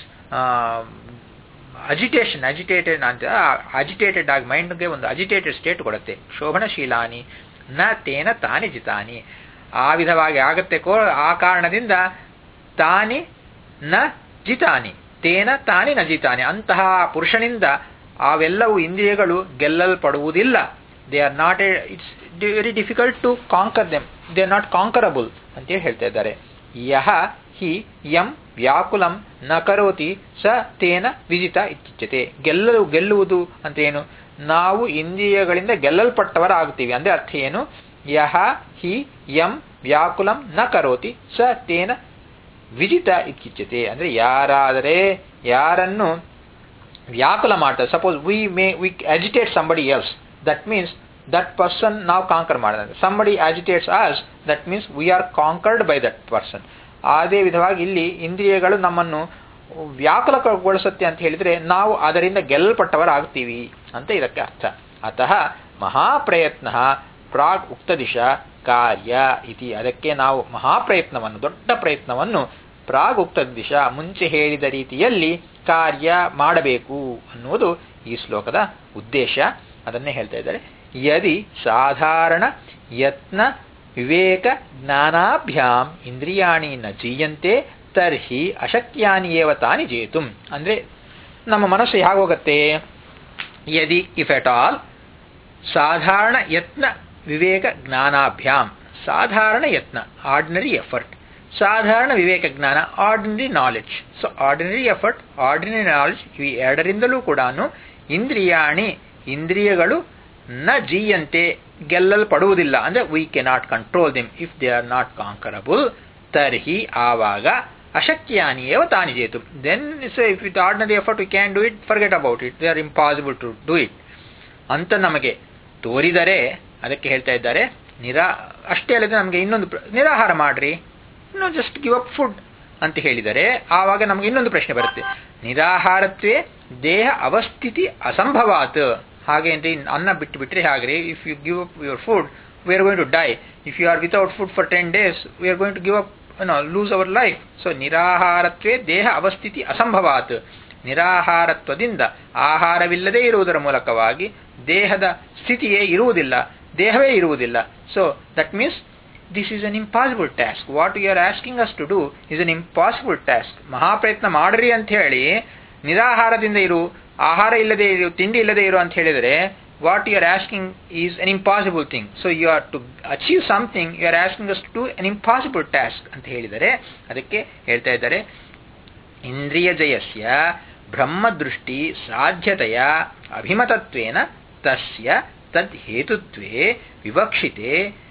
Speaker 1: ಅಜಿಟೇಷನ್ ಅಜಿಟೇಟೆಡ್ ಅಂತ ಅಜಿಟೇಟೆಡ್ ಆಗಿ ಮೈಂಡ್ಗೆ ಒಂದು ಅಜಿಟೇಟೆಡ್ ಸ್ಟೇಟ್ ಕೊಡುತ್ತೆ ಶೋಭನಶೀಲಾನಿ ನ ತೇನ ತಾನಿ ಜಿತಾನಿ ಆ ವಿಧವಾಗಿ ಆಗತ್ತೆ ಕೋ ಆ ಕಾರಣದಿಂದ ತಾನಿ ನ ಜಿತಾನಿ ತೇನ ತಾನಿ ನ ಜಿತಾನಿ ಅಂತಹ ಪುರುಷನಿಂದ ಅವೆಲ್ಲವೂ ಇಂದ್ರಿಯಗಳು ಗೆಲ್ಲಲ್ಪಡುವುದಿಲ್ಲ they are not it's very difficult to conquer them they are not conquerable ಅಂತೇಳಿ ಹೇಳ್ತಾ ಇದ್ದಾರೆ ಯಹ ಹಿ ಯಂ ವ್ಯಾಕುಲಂ ನ ಕರೋತಿ ಸ ತೇನ ವಿಜಿತ ಇತ್ಯುಚ್ಯತೆ ಗೆಲ್ಲಲು ಗೆಲ್ಲುವುದು ಅಂತ ಏನು ನಾವು ಇಂದ್ರಿಯಗಳಿಂದ ಗೆಲ್ಲಲ್ಪಟ್ಟವರಾಗ್ತೀವಿ ಅಂದ್ರೆ ಅರ್ಥ ಏನು ಯಹ ಹಿ ಯಂ ವ್ಯಾಕುಲಂ ನ ಕರೋತಿ ಸ ತೇನ ವಿಜಿತ ಇತ್ಯುಚ್ಯತೆ ಅಂದ್ರೆ ಯಾರಾದರೆ ಯಾರನ್ನು ವ್ಯಾಕುಲ ಮಾಡ್ತಾರೆ suppose we may we agitate somebody else that means that person ನಾವು ಕಾಂಕರ್ ಮಾಡಿದ್ರೆ somebody agitates as that means we are conquered by that person ಅದೇ ವಿಧವಾಗಿ ಇಲ್ಲಿ ಇಂದ್ರಿಯಗಳು ನಮ್ಮನ್ನು ವ್ಯಾಕುಲಗೊಳಿಸುತ್ತೆ ಅಂತ ಹೇಳಿದ್ರೆ ನಾವು ಅದರಿಂದ ಗೆಲ್ಲಲ್ಪಟ್ಟವರಾಗ್ತೀವಿ ಅಂತ ಇದಕ್ಕೆ ಅರ್ಥ ಅತಃ ಮಹಾಪ್ರಯತ್ನ ಪ್ರಾಗ್ ಉಕ್ತ ದಿಶಾ ಕಾರ್ಯ ಇತಿ ಅದಕ್ಕೆ ನಾವು ಮಹಾಪ್ರಯತ್ನವನ್ನು ದೊಡ್ಡ ಪ್ರಯತ್ನವನ್ನು ಪ್ರಾಗ್ ಉಕ್ತ ದಿಶಾ ಮುಂಚೆ ಹೇಳಿದ ರೀತಿಯಲ್ಲಿ ಕಾರ್ಯ ಮಾಡಬೇಕು ಅನ್ನುವುದು ಈ ಶ್ಲೋಕದ ಉದ್ದೇಶ ಅದನ್ನೇ ಹೇಳ್ತಾ ಇದ್ದಾರೆ ಯದಿ ಸಾಧಾರಣ ಯತ್ನ ವಿವೇಕ ಜ್ಞಾನಾಭ್ಯಾಂ ಇಂದ್ರಿಯಾಣಿ ನ ಜೀಯಂತೆ ತರ್ಹಿ ಅಶಕ್ಯಾನಿ ಏವ ತಾನಿ ಜೇತುಂ ಅಂದ್ರೆ ನಮ್ಮ ಮನಸ್ಸು ಹೇಗೋಗತ್ತೆ ಯದಿ ಇಫ್ ಎಟ್ ಆಲ್ ಸಾಧಾರಣ ಯತ್ನ ವಿವೇಕ ಜ್ಞಾನಾಭ್ಯಾಂ ಸಾಧಾರಣ ಯತ್ನ ಆರ್ಡಿನರಿ ಎಫರ್ಟ್ ಸಾಧಾರಣ ವಿವೇಕ ಜ್ಞಾನ ordinary knowledge so ordinary effort ordinary knowledge ಇವು ಎರಡರಿಂದಲೂ ಕೂಡ ಇಂದ್ರಿಯಾಣಿ ಇಂದ್ರಿಯಗಳು ನ ಜೀಯಂತೆ ಗೆಲ್ಲಲ್ಪಡುವುದಿಲ್ಲ ಅಂದ್ರೆ we cannot control them if they are not conquerable ತರ್ಹಿ ಆವಾಗ ಅಶಕ್ಯಾನಿಯೇವ ತಾನಿ ಜೇತು then is if with ordinary effort we can do it forget about it they are impossible to do it ಅಂತ ನಮಗೆ ತೋರಿದರೆ ಅದಕ್ಕೆ ಹೇಳ್ತಾ ಇದ್ದಾರೆ ನಿರಾ ಅಷ್ಟೇ ಅಲ್ಲದೆ ನಮಗೆ ಇನ್ನೊಂದು ನಿರಾಹಾರ ಮಾಡ್ರಿ ಇನ್ನು ಜಸ್ಟ್ ಗಿವ್ ಅಪ್ ಫುಡ್ ಅಂತ ಹೇಳಿದರೆ ಆವಾಗ ನಮಗೆ ಇನ್ನೊಂದು ಪ್ರಶ್ನೆ ಬರುತ್ತೆ ನಿರಾಹಾರತ್ವೇ ದೇಹ ಅವಸ್ಥಿತಿ ಅಸಂಭವಾತ್ ಹಾಗೆ ಅಂತ ಅನ್ನ ಬಿಟ್ಟು ಬಿಟ್ಟರೆ ಹಾಗ್ರಿ if you give up your food we are going to die if you are without food for ten days we are going to give up no lose our life so ನಿರಾಹಾರತ್ವೇ ದೇಹ ಅವಸ್ಥಿತಿ ಅಸಂಭವಾತ್ ನಿರಾಹಾರತ್ವದಿಂದ ಆಹಾರವಿಲ್ಲದೆ ಇರುವುದರ ಮೂಲಕವಾಗಿ ದೇಹದ ಸ್ಥಿತಿಯೇ ಇರುವುದಿಲ್ಲ ದೇಹವೇ ಇರುವುದಿಲ್ಲ so that means this is an impossible task what you are asking us to do is an impossible task ಮಹಾಪ್ರಯತ್ನ ಮಾಡ್ರಿ ಅಂತ ಹೇಳಿ ನಿರಾಹಾರದಿಂದ ಇರು ಆಹಾರ ಇಲ್ಲದೆ ಇರು ತಿಂಡಿ ಇಲ್ಲದೆ ಇರು ಅಂತ ಹೇಳಿದರೆ what you are asking is an impossible thing so you are to achieve something you are asking us to an impossible task ಅಂತ ಹೇಳಿದರೆ ಅದಕ್ಕೆ ಹೇಳ್ತಾ ಇದ್ದಾರೆ ಇಂದ್ರಿಯ ಜಯಸ್ಯ ಬ್ರಹ್ಮದೃಷ್ಟಿ ಸಾಧ್ಯತೆಯ ಅಭಿಮತತ್ವೇನ ತಸ್ಯ ತದ್ ಹೇತುತ್ವೇ ವಿವಕ್ಷಿತೆ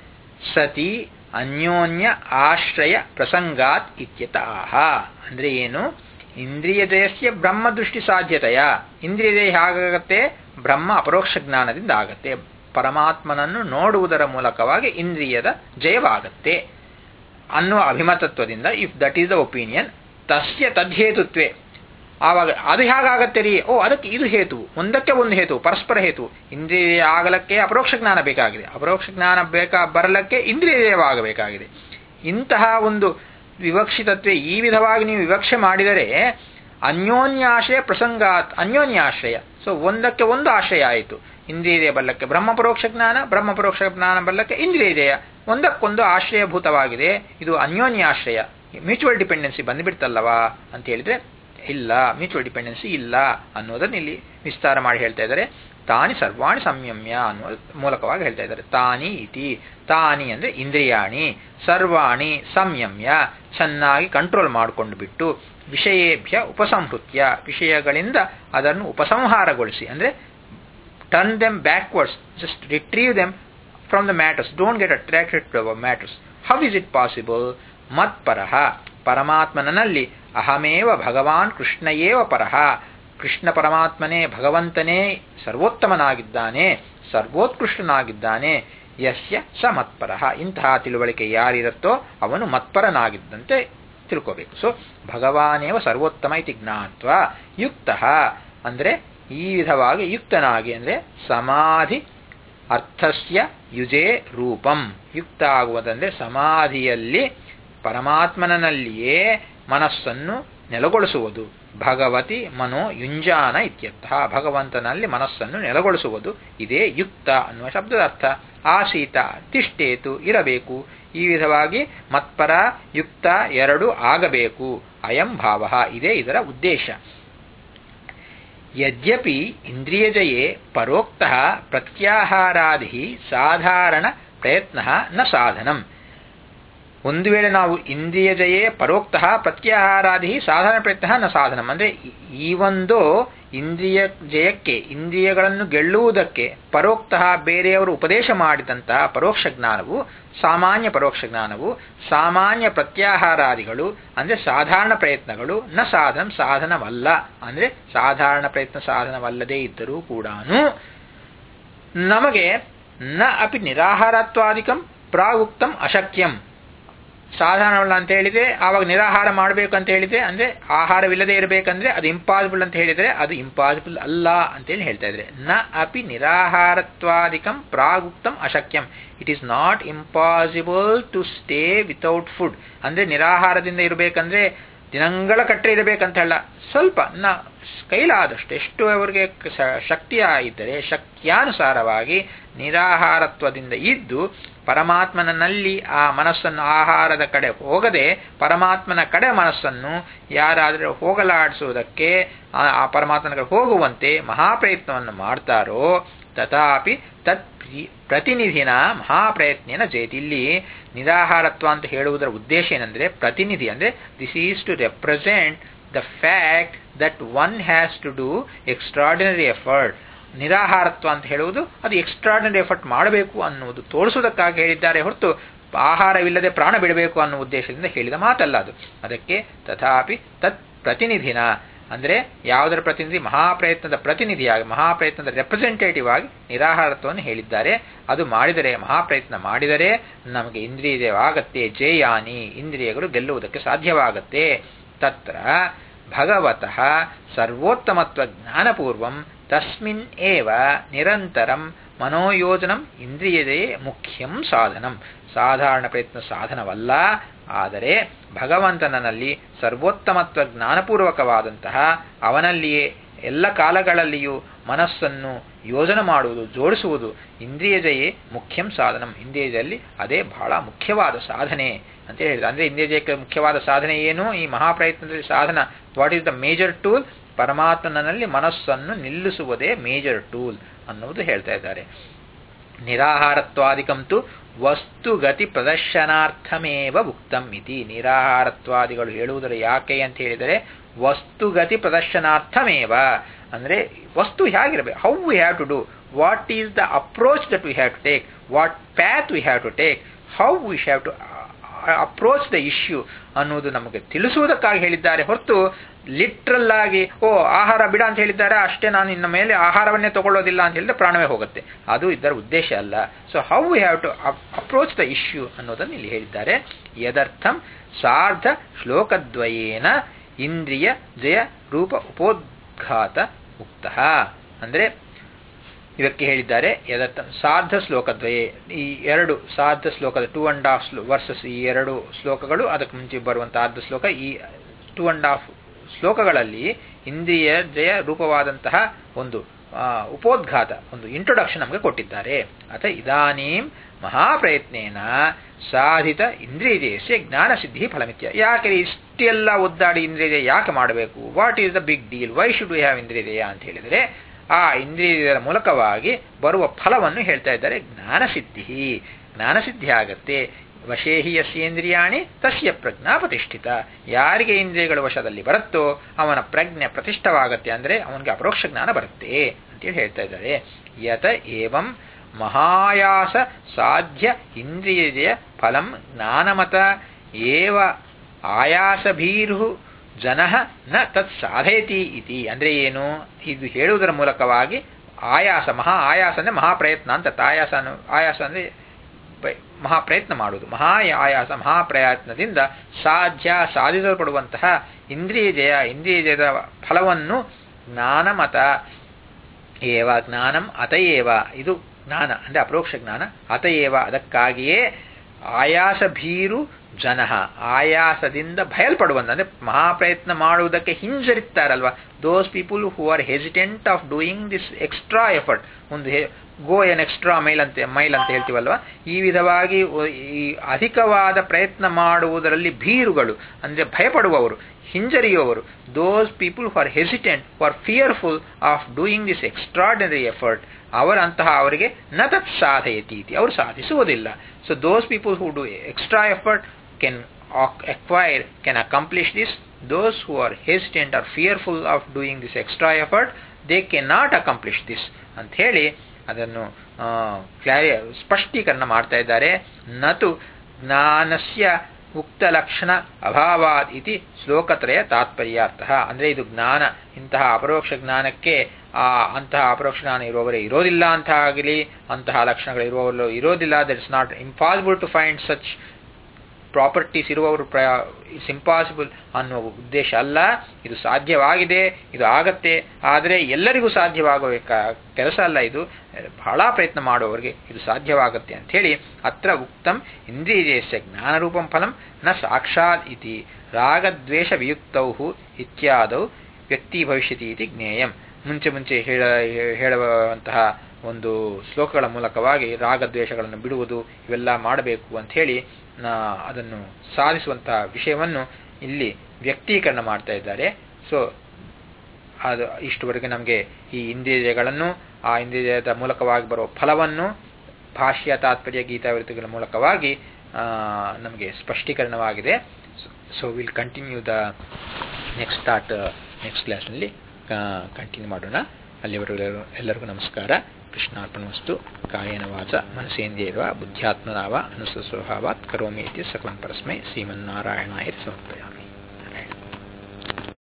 Speaker 1: ಸತಿ ಅನ್ಯೋನ್ಯ ಆಶ್ರಯ ಪ್ರಸಂಗಾತ್ ಇತ್ಯತಃ ಅಂದ್ರೆ ಏನು ಇಂದ್ರಿಯ ಜಯಸ್ಯ ಬ್ರಹ್ಮದೃಷ್ಟಿ ಸಾಧ್ಯತೆಯ ಇಂದ್ರಿಯ ಜಯ ಹೇಗಾಗತ್ತೆ ಬ್ರಹ್ಮ ಅಪರೋಕ್ಷ ಜ್ಞಾನದಿಂದ ಆಗತ್ತೆ ಪರಮಾತ್ಮನನ್ನು ನೋಡುವುದರ ಮೂಲಕವಾಗಿ ಇಂದ್ರಿಯದ ಜಯವಾಗತ್ತೆ ಅನ್ನುವ ಅಭಿಮತತ್ವದಿಂದ if that is the opinion ತಸ್ಯ ತದ್ಹೇತುತ್ವೇ ಆವಾಗ ಅದು ಹೇಗಾಗತ್ತೆ ರೀ ಓ ಅದಕ್ಕೆ ಇದು ಹೇತು ಒಂದಕ್ಕೆ ಒಂದು ಹೇತು ಪರಸ್ಪರ ಹೇತು ಇಂದ್ರಿಯ ಆಗಲಕ್ಕೆ ಅಪರೋಕ್ಷ ಜ್ಞಾನ ಬೇಕಾಗಿದೆ ಅಪರೋಕ್ಷ ಜ್ಞಾನ ಬೇಕಾ ಬರಲಕ್ಕೆ ಇಂದ್ರಿಯವಾಗಬೇಕಾಗಿದೆ ಇಂತಹ ಒಂದು ವಿವಕ್ಷಿತತ್ವೇ ಈ ವಿಧವಾಗಿ ನೀವು ವಿವಕ್ಷೆ ಮಾಡಿದರೆ ಅನ್ಯೋನ್ಯಾಶ್ರಯ ಪ್ರಸಂಗಾತ್ ಅನ್ಯೋನ್ಯಾಶ್ರಯ ಸೊ ಒಂದಕ್ಕೆ ಒಂದು ಆಶ್ರಯ ಆಯಿತು ಇಂದ್ರಿಯ ಬಲ್ಲಕ್ಕೆ ಬ್ರಹ್ಮಪರೋಕ್ಷ ಜ್ಞಾನ ಬ್ರಹ್ಮಪರೋಕ್ಷ ಜ್ಞಾನ ಬಲ್ಲಕ್ಕೆ ಇಂದ್ರಿಯ ಒಂದಕ್ಕೊಂದು ಆಶ್ರಯಭೂತವಾಗಿದೆ ಇದು ಅನ್ಯೋನ್ಯಾಶ್ರಯ ಮ್ಯೂಚುವಲ್ ಡಿಪೆಂಡೆನ್ಸಿ ಬಂದುಬಿಡ್ತಲ್ಲವಾ ಅಂತ ಹೇಳಿದ್ರೆ ಇಲ್ಲ ಮ್ಯೂಚುವಲ್ ಡಿಪೆಂಡೆನ್ಸಿ ಇಲ್ಲ ಅನ್ನೋದನ್ನ ಇಲ್ಲಿ ವಿಸ್ತಾರ ಮಾಡಿ ಹೇಳ್ತಾ ಇದ್ದಾರೆ ತಾನಿ ಸರ್ವಾಣಿ ಸಂಯಮ್ಯ ಅನ್ನುವ ಮೂಲಕವಾಗಿ ಹೇಳ್ತಾ ಇದ್ದಾರೆ ತಾನಿ ಇತಿ ತಾನಿ ಅಂದ್ರೆ ಇಂದ್ರಿಯಾಣಿ ಸರ್ವಾಣಿ ಸಂಯಮ್ಯ ಚೆನ್ನಾಗಿ ಕಂಟ್ರೋಲ್ ಮಾಡಿಕೊಂಡು ಬಿಟ್ಟು ವಿಷಯೇಭ್ಯ ಉಪಸಂಹೃತ್ಯ ವಿಷಯಗಳಿಂದ ಅದನ್ನು ಉಪಸಂಹಾರಗೊಳಿಸಿ ಅಂದ್ರೆ turn them backwards just retrieve them from the matters don't get attracted to our matters how is it possible ಮತ್ಪರಃ ಪರಮಾತ್ಮನಲ್ಲಿ ಅಹಮೇವ ಭಗವಾನ್ ಕೃಷ್ಣಯೇವ ಪರಃ ಕೃಷ್ಣ ಪರಮಾತ್ಮನೇ ಭಗವಂತನೇ ಸರ್ವೋತ್ತಮನಾಗಿದ್ದಾನೆ ಸರ್ವೋತ್ಕೃಷ್ಟನಾಗಿದ್ದಾನೆ ಯಸ್ಯ ಸ ಮತ್ಪರಃ ಇಂತಹ ತಿಳುವಳಿಕೆ ಯಾರಿರುತ್ತೋ ಅವನು ಮತ್ಪರನಾಗಿದ್ದಂತೆ ತಿಳ್ಕೋಬೇಕು ಸೊ ಭಗವಾನೇವ ಸರ್ವೋತ್ತಮ ಇತಿ ಜ್ಞಾತ್ವ ಯುಕ್ತ ಅಂದ್ರೆ ಈ ವಿಧವಾಗಿ ಯುಕ್ತನಾಗಿ ಅಂದ್ರೆ ಸಮಾಧಿ ಅರ್ಥಸ್ಯ ಯುಜೇ ರೂಪಂ ಯುಕ್ತ ಆಗುವುದಂದ್ರೆ ಸಮಾಧಿಯಲ್ಲಿ ಪರಮಾತ್ಮನಲ್ಲಿಯೇ ಮನಸ್ಸನ್ನು ನೆಲೆಗೊಳಿಸುವುದು ಭಗವತಿ ಮನೋ ಯುಂಜಾನ ಇತ್ಯರ್ಥ ಭಗವಂತನಲ್ಲಿ ಮನಸ್ಸನ್ನು ನೆಲೆಗೊಳಿಸುವುದು ಇದೇ ಯುಕ್ತ ಅನ್ನುವ ಶಬ್ದದ ಅರ್ಥ ಆಸೀತ ತಿಷ್ಟೇತು ಇರಬೇಕು ಈ ವಿಧವಾಗಿ ಮತ್ಪರ ಯುಕ್ತ ಎರಡು ಆಗಬೇಕು ಅಯಂ ಭಾವ ಇದೇ ಇದರ ಉದ್ದೇಶ ಯದ್ಯಪಿ ಇಂದ್ರಿಯಜಯೇ ಪರೋಕ್ತ ಪ್ರತ್ಯಾಹಾರಾದಿ ಸಾಧಾರಣ ಪ್ರಯತ್ನ ನ ಸಾಧನಂ ಒಂದು ವೇಳೆ ನಾವು ಇಂದ್ರಿಯ ಜಯೇ ಪರೋಕ್ತ ಪ್ರತ್ಯಾಹಾರಾದಿ ಸಾಧಾರಣ ಪ್ರಯತ್ನ ನ ಸಾಧನಂ ಅಂದ್ರೆ ಈ ಒಂದು ಇಂದ್ರಿಯ ಜಯಕ್ಕೆ ಇಂದ್ರಿಯಗಳನ್ನು ಗೆಲ್ಲುವುದಕ್ಕೆ ಪರೋಕ್ತ ಬೇರೆಯವರು ಉಪದೇಶ ಮಾಡಿದಂತಹ ಪರೋಕ್ಷ ಜ್ಞಾನವು ಸಾಮಾನ್ಯ ಪರೋಕ್ಷ ಜ್ಞಾನವು ಸಾಮಾನ್ಯ ಪ್ರತ್ಯಾಹಾರಾದಿಗಳು ಅಂದ್ರೆ ಸಾಧಾರಣ ಪ್ರಯತ್ನಗಳು ನ ಸಾಧನ ಸಾಧನವಲ್ಲ ಅಂದ್ರೆ ಸಾಧಾರಣ ಪ್ರಯತ್ನ ಸಾಧನವಲ್ಲದೇ ಇದ್ದರೂ ಕೂಡ ನಮಗೆ ನ ಅಪಿ ನಿರಾಹಾರತ್ವಾದಿಕಂ ಪ್ರಾಗುಕ್ತಂ ಅಶಕ್ಯಂ ಸಾಧಾರಣವಲ್ಲ ಅಂತ ಹೇಳಿದ್ರೆ ಆವಾಗ ನಿರಾಹಾರ ಮಾಡಬೇಕು ಅಂತ ಹೇಳಿದ್ರೆ ಅಂದ್ರೆ ಆಹಾರವಿಲ್ಲದೆ ಇರಬೇಕಂದ್ರೆ ಅದು ಇಂಪಾಸಿಬಲ್ ಅಂತ ಹೇಳಿದ್ರೆ ಅದು ಇಂಪಾಸಿಬಲ್ ಅಲ್ಲ ಅಂತೇಳಿ ಹೇಳ್ತಾ ಇದ್ರೆ ನ ಅಪಿ ನಿರಾಹಾರತ್ವಾದಿಕಂ ಪ್ರಾಗುಕ್ತಂ ಅಶಕ್ಯಂ it is not impossible to stay without food ಅಂದ್ರೆ ನಿರಾಹಾರದಿಂದ ಇರಬೇಕಂದ್ರೆ ದಿನಗಳ ಕಟ್ಟರೆ ಇರಬೇಕಂತ ಹೇಳ ಸ್ವಲ್ಪ ನ ಕೈಲಾದಷ್ಟು ಎಷ್ಟು ಅವರಿಗೆ ಶಕ್ತಿಯ ಇದ್ದರೆ ಶಕ್ತಿಯಾನುಸಾರವಾಗಿ ನಿರಾಹಾರತ್ವದಿಂದ ಇದ್ದು ಪರಮಾತ್ಮನಲ್ಲಿ ಆ ಮನಸ್ಸನ್ನು ಆಹಾರದ ಕಡೆ ಹೋಗದೆ ಪರಮಾತ್ಮನ ಕಡೆ ಮನಸ್ಸನ್ನು ಯಾರಾದರೂ ಹೋಗಲಾಡಿಸುವುದಕ್ಕೆ ಆ ಪರಮಾತ್ಮನ ಕಡೆ ಹೋಗುವಂತೆ ಮಹಾಪ್ರಯತ್ನವನ್ನು ಮಾಡ್ತಾರೋ ತಥಾಪಿ ತತ್ ಪ್ರತಿನಿಧಿನ ಮಹಾಪ್ರಯತ್ನೇನ ಜಯತಿ ಇಲ್ಲಿ ನಿರಾಹಾರತ್ವ ಅಂತ ಹೇಳುವುದರ ಉದ್ದೇಶ ಏನಂದ್ರೆ ಪ್ರತಿನಿಧಿ ಅಂದ್ರೆ this is to represent the fact that one has to do extraordinary effort ನಿರಾಹಾರತ್ವ ಅಂತ ಹೇಳುವುದು ಅದು ಎಕ್ಸ್ಟ್ರಾರ್ಡಿನರಿ ಎಫರ್ಟ್ ಮಾಡಬೇಕು ಅನ್ನುವುದು ತೋರಿಸುವುದಕ್ಕಾಗಿ ಹೇಳಿದ್ದಾರೆ ಹೊರತು ಆಹಾರವಿಲ್ಲದೆ ಪ್ರಾಣ ಬಿಡಬೇಕು ಅನ್ನೋ ಉದ್ದೇಶದಿಂದ ಹೇಳಿದ ಮಾತಲ್ಲ ಅದು ಅದಕ್ಕೆ ತಥಾಪಿ ತತ್ ಪ್ರತಿನಿಧಿನ ಅಂದರೆ ಯಾವುದರ ಪ್ರತಿನಿಧಿ ಮಹಾಪ್ರಯತ್ನದ ಪ್ರತಿನಿಧಿಯಾಗಿ ಮಹಾಪ್ರಯತ್ನದ ರೆಪ್ರೆಸೆಂಟೇಟಿವ್ ಆಗಿ ನಿರಾಹಾರತ್ವವನ್ನು ಹೇಳಿದ್ದಾರೆ ಅದು ಮಾಡಿದರೆ ಮಹಾಪ್ರಯತ್ನ ಮಾಡಿದರೆ ನಮಗೆ ಇಂದ್ರಿಯವಾಗತ್ತೆ ಜೇಯಾನಿ ಇಂದ್ರಿಯಗಳು ಗೆಲ್ಲುವುದಕ್ಕೆ ಸಾಧ್ಯವಾಗತ್ತೆ ತತ್ರ ಭಗವತಃ ಸರ್ವೋತ್ತಮತ್ವ ಜ್ಞಾನಪೂರ್ವಂ ತಸ್ಮಿನ್ ಏವ ನಿರಂತರಂ ಮನೋಯೋಜನಂ ಇಂದ್ರಿಯದೇ ಮುಖ್ಯಂ ಸಾಧನಂ ಸಾಧಾರಣ ಪ್ರಯತ್ನ ಸಾಧನವಲ್ಲ ಆದರೆ ಭಗವಂತನಲ್ಲಿ ಸರ್ವೋತ್ತಮತ್ವ ಜ್ಞಾನಪೂರ್ವಕವಾದಂತಹ ಅವನಲ್ಲಿಯೇ ಎಲ್ಲ ಕಾಲಗಳಲ್ಲಿಯೂ ಮನಸ್ಸನ್ನು ಯೋಜನೆ ಮಾಡುವುದು ಜೋಡಿಸುವುದು ಇಂದ್ರಿಯಜಯೇ ಮುಖ್ಯಂ ಸಾಧನಂ ಇಂದ್ರಿಯಜಯಲ್ಲಿ ಅದೇ ಬಹಳ ಮುಖ್ಯವಾದ ಸಾಧನೆ ಅಂತ ಹೇಳಿದ್ರು ಅಂದ್ರೆ ಇಂದ್ರಿಯಜಯಕ್ಕೆ ಮುಖ್ಯವಾದ ಸಾಧನೆ ಏನು ಈ ಮಹಾಪ್ರಯತ್ನದಲ್ಲಿ ಸಾಧನ what is the major tool ಪರಮಾತ್ಮನಲ್ಲಿ ಮನಸ್ಸನ್ನು ನಿಲ್ಲಿಸುವುದೇ ಮೇಜರ್ ಟೂಲ್ ಅನ್ನುವುದು ಹೇಳ್ತಾ ಇದ್ದಾರೆ ನಿರಾಹಾರತ್ವಾದಿಕಂತು ವಸ್ತುಗತಿ ಪ್ರದರ್ಶನಾರ್ಥಮೇವ ಉಕ್ತಂ ಇತಿ ನಿರಾಹಾರತ್ವಾದಿಗಳು ಹೇಳುವುದರ ಯಾಕೆ ಅಂತ ಹೇಳಿದರೆ ವಸ್ತುಗತಿ ಪ್ರದರ್ಶನಾರ್ಥಮೇವ ಅಂದ್ರೆ ವಸ್ತು ಹೇಗಿರಬೇಕು how we have to do what is the approach that we have to take what path we have to take how we have to approach the issue ಅನ್ನುವುದು ನಮಗೆ ತಿಳಿಸುವುದಕ್ಕಾಗಿ ಹೇಳಿದ್ದಾರೆ ಹೊರತು ಲಿಟ್ರಲ್ ಆಗಿ ಓ ಆಹಾರ ಬಿಡ ಅಂತ ಹೇಳಿದ್ದಾರೆ ಅಷ್ಟೇ ನಾನು ಇನ್ನ ಮೇಲೆ ಆಹಾರವನ್ನೇ ತಗೊಳ್ಳೋದಿಲ್ಲ ಅಂತ ಹೇಳಿದ್ರೆ ಪ್ರಾಣವೇ ಹೋಗುತ್ತೆ ಅದು ಇದರ ಉದ್ದೇಶ ಅಲ್ಲ so how we have to approach the issue ಅನ್ನೋದನ್ನು ಇಲ್ಲಿ ಹೇಳಿದ್ದಾರೆ ಯದರ್ಥಂ ಸಾರ್ಧ ಶ್ಲೋಕದ್ವಯೇನ ಇಂದ್ರಿಯ ಜಯ ರೂಪ ಉಪೋದ್ಘಾತ ಮುಕ್ತ ಅಂದ್ರೆ ಇದಕ್ಕೆ ಹೇಳಿದ್ದಾರೆ ಯದರ್ಥ ಸಾರ್ಧ ಶ್ಲೋಕದ್ವಯೇ ಈ ಎರಡು ಸಾರ್ಧ ಶ್ಲೋಕದ ಟೂ ಅಂಡ್ ಹಾಫ್ ವರ್ಸಸ್ ಈ ಎರಡು ಶ್ಲೋಕಗಳು ಅದಕ್ಕೆ ಮುಂಚೆ ಬರುವಂತಹ ಅರ್ಧ ಶ್ಲೋಕ ಈ ಟೂ ಅಂಡ್ ಹಾಫ್ ಶ್ಲೋಕಗಳಲ್ಲಿ ಇಂದ್ರಿಯ ಜಯ ರೂಪವಾದಂತಹ ಒಂದು ಉಪೋದ್ಘಾತ ಒಂದು ಇಂಟ್ರೊಡಕ್ಷನ್ ನಮಗೆ ಕೊಟ್ಟಿದ್ದಾರೆ ಅಥ ಇದಾನೀಂ ಮಹಾಪ್ರಯತ್ನೇನ ಸಾಧಿತ ಇಂದ್ರಿಯ ಜಯಸ್ಯ ಜ್ಞಾನ ಸಿದ್ಧಿ ಫಲಮಿತ್ಯ ಯಾಕೆ ಇಷ್ಟೆಲ್ಲ ಒದ್ದಾಡಿ ಇಂದ್ರಿಯ ಯಾಕೆ ಮಾಡಬೇಕು what is the big deal why should we have ಇಂದ್ರಿಯ ಅಂತ ಹೇಳಿದರೆ ಆ ಇಂದ್ರಿಯದ ಮೂಲಕವಾಗಿ ಬರುವ ಫಲವನ್ನು ಹೇಳ್ತಾ ಇದ್ದಾರೆ ಜ್ಞಾನಸಿದ್ಧಿ ಜ್ಞಾನಸಿದ್ಧಿ ಆಗತ್ತೆ ವಶೇಹಿ ಯಸ್ಯೇಂದ್ರಿಯಾಣಿ ತಸ್ಯ ಪ್ರಜ್ಞಾ ಪ್ರತಿಷ್ಠಿತ ಯಾರಿಗೆ ಇಂದ್ರಿಯಗಳ ವಶದಲ್ಲಿ ಬರುತ್ತೋ ಅವನ ಪ್ರಜ್ಞೆ ಪ್ರತಿಷ್ಠವಾಗತ್ತೆ ಅಂದರೆ ಅವನಿಗೆ ಅಪರೋಕ್ಷ ಜ್ಞಾನ ಬರುತ್ತೆ ಅಂತೇಳಿ ಹೇಳ್ತಾ ಇದ್ದಾರೆ ಯತ ಏವಂ ಮಹಾಯಾಸ ಸಾಧ್ಯ ಇಂದ್ರಿಯ ಫಲಂ ಜ್ಞಾನಮತ ಏವ ಆಯಾಸಭೀರು ಜನ ನ ತತ್ ಸಾಧಯತಿ ಇತಿ ಅಂದರೆ ಏನು ಇದು ಹೇಳುವುದರ ಮೂಲಕವಾಗಿ ಆಯಾಸ ಮಹಾ ಆಯಾಸ ಅಂದರೆ ಮಹಾಪ್ರಯತ್ನ ಅಂತ ಆಯಾಸ ಅನ್ನು ಆಯಾಸ ಅಂದರೆ ಮಹಾಪ್ರಯತ್ನ ಮಾಡುವುದು ಮಹಾ ಆಯಾಸ ಮಹಾಪ್ರಯತ್ನದಿಂದ ಸಾಧ್ಯ ಸಾಧಿಸಲ್ಪಡುವಂತಹ ಇಂದ್ರಿಯ ಜಯ ಇಂದ್ರಿಯ ಜಯದ ಫಲವನ್ನು ಜ್ಞಾನಮತ ಏವ ಜ್ಞಾನಂ ಅತಯೇವ ಇದು ಜ್ಞಾನ ಅಂದರೆ ಅಪರೋಕ್ಷ ಜ್ಞಾನ ಅತಯೇವ ಅದಕ್ಕಾಗಿಯೇ ಆಯಾಸ ಭೀರು ಜನ ಆಯಾಸದಿಂದ ಭಯಲ್ಪಡುವಂತ ಅಂದರೆ ಮಹಾಪ್ರಯತ್ನ ಮಾಡುವುದಕ್ಕೆ ಹಿಂಜರಿತಾರಲ್ವ those people who are hesitant of doing this extra effort ಒಂದು ಗೋ ಎನ್ ಎಕ್ಸ್ಟ್ರಾ ಮೈಲ್ ಅಂತ ಮೈಲ್ ಅಂತ ಹೇಳ್ತೀವಲ್ವ ಈ ವಿಧವಾಗಿ ಈ ಅಧಿಕವಾದ ಪ್ರಯತ್ನ ಮಾಡುವುದರಲ್ಲಿ ಭೀರುಗಳು ಅಂದರೆ ಭಯಪಡುವವರು ಹಿಂಜರಿಯುವವರು those people who are hesitant who are fearful of doing this extraordinary effort ಅವರಂತಹ ಅವರಿಗೆ ನ ತತ್ ಸಾಧಯತಿ ಇತಿ ಅವರು ಸಾಧಿಸುವುದಿಲ್ಲ so those people who do extra effort can acquire can accomplish this those who are hesitant or fearful of doing this extra effort they cannot accomplish this ಅಂತ ಹೇಳಿ ಅದನ್ನು ಕ್ಲಾರಿ ಸ್ಪಷ್ಟೀಕರಣ ಮಾಡ್ತಾ ಇದ್ದಾರೆ ನತು ಜ್ಞಾನಸ್ಯ ಉಕ್ತ ಲಕ್ಷಣ ಅಭಾವಾದ್ ಇತಿ ಶ್ಲೋಕತ್ರಯ ತಾತ್ಪರ್ಯಾರ್ಥ ಅಂದರೆ ಇದು ಜ್ಞಾನ ಇಂತಹ ಅಪರೋಕ್ಷ ಜ್ಞಾನಕ್ಕೆ ಆ ಅಂತಹ ಅಪರೋಕ್ಷ ಜ್ಞಾನ ಇರುವವರೇ ಇರೋದಿಲ್ಲ ಅಂತ ಆಗಲಿ ಅಂತಹ ಲಕ್ಷಣಗಳು ಇರುವವರು ಇರೋದಿಲ್ಲ that is not impossible to find such properties ಇರುವವರು ಪ್ರ ಇಟ್ಸ್ ಇಂಪಾಸಿಬಲ್ ಅನ್ನುವ ಉದ್ದೇಶ ಅಲ್ಲ ಇದು ಸಾಧ್ಯವಾಗಿದೆ ಇದು ಆಗತ್ತೆ ಆದರೆ ಎಲ್ಲರಿಗೂ ಸಾಧ್ಯವಾಗಬೇಕ ಕೆಲಸ ಅಲ್ಲ ಇದು ಬಹಳ ಪ್ರಯತ್ನ ಮಾಡುವವರಿಗೆ ಇದು ಸಾಧ್ಯವಾಗುತ್ತೆ ಅಂಥೇಳಿ ಅತ್ರ ಉಕ್ತಂ ಇಂದ್ರಿಯಜಯಸ್ಯ ಜ್ಞಾನರೂಪಂ ಫಲಂ ನ ಸಾಕ್ಷಾತ್ ಇತಿ ರಾಗದ್ವೇಷ ವಿಯುಕ್ತೌ ಇತ್ಯಾದೌ ವ್ಯಕ್ತಿ ಭವಿಷ್ಯತಿ ಇತಿ ಜ್ಞೇಯಂ ಮುಂಚೆ ಮುಂಚೆ ಹೇಳ ಹೇಳುವಂತಹ ಒಂದು ಶ್ಲೋಕಗಳ ಮೂಲಕವಾಗಿ ರಾಗದ್ವೇಷಗಳನ್ನು ಬಿಡುವುದು ಇವೆಲ್ಲ ಮಾಡಬೇಕು ಅಂತ ಹೇಳಿ ಅದನ್ನು ಸಾಧಿಸುವಂತಹ ವಿಷಯವನ್ನು ಇಲ್ಲಿ ವ್ಯಕ್ತೀಕರಣ ಮಾಡ್ತಾ ಇದ್ದಾರೆ ಸೊ ಅದು ಇಷ್ಟುವರೆಗೆ ನಮಗೆ ಈ ಇಂದ್ರಿಯಗಳನ್ನು ಆ ಇಂದ್ರಿಯದ ಮೂಲಕವಾಗಿ ಬರುವ ಫಲವನ್ನು ಭಾಷ್ಯ ತಾತ್ಪರ್ಯ ಗೀತಾವೃತ್ತಿಗಳ ಮೂಲಕವಾಗಿ ನಮಗೆ ಸ್ಪಷ್ಟೀಕರಣವಾಗಿದೆ so will continue the next start next ಕ್ಲಾಸ್ನಲ್ಲಿ ಕಂಟಿನ್ಯೂ ಮಾಡೋಣ ಅಲ್ಲಿವರೆಗೂ ಎಲ್ಲರಿಗೂ ನಮಸ್ಕಾರ ಕೃಷ್ಣಾರ್ಪಣವಸ್ತು ಕಾಯೇನ ವಾಚ ಮನಸೇಂದ್ರಿಯರ್ವ ಬುದ್ಧ್ಯಾತ್ಮನಾವ ಅನುಸ್ವಭಾವಾತ್ ಕರೋಮಿ ಇತಿ ಸಕಲಂ ಪರಸ್ಮೈ ಶ್ರೀಮನ್ನಾರಾಯಣಾಯ ಸಮರ್ಪಯಾಮಿ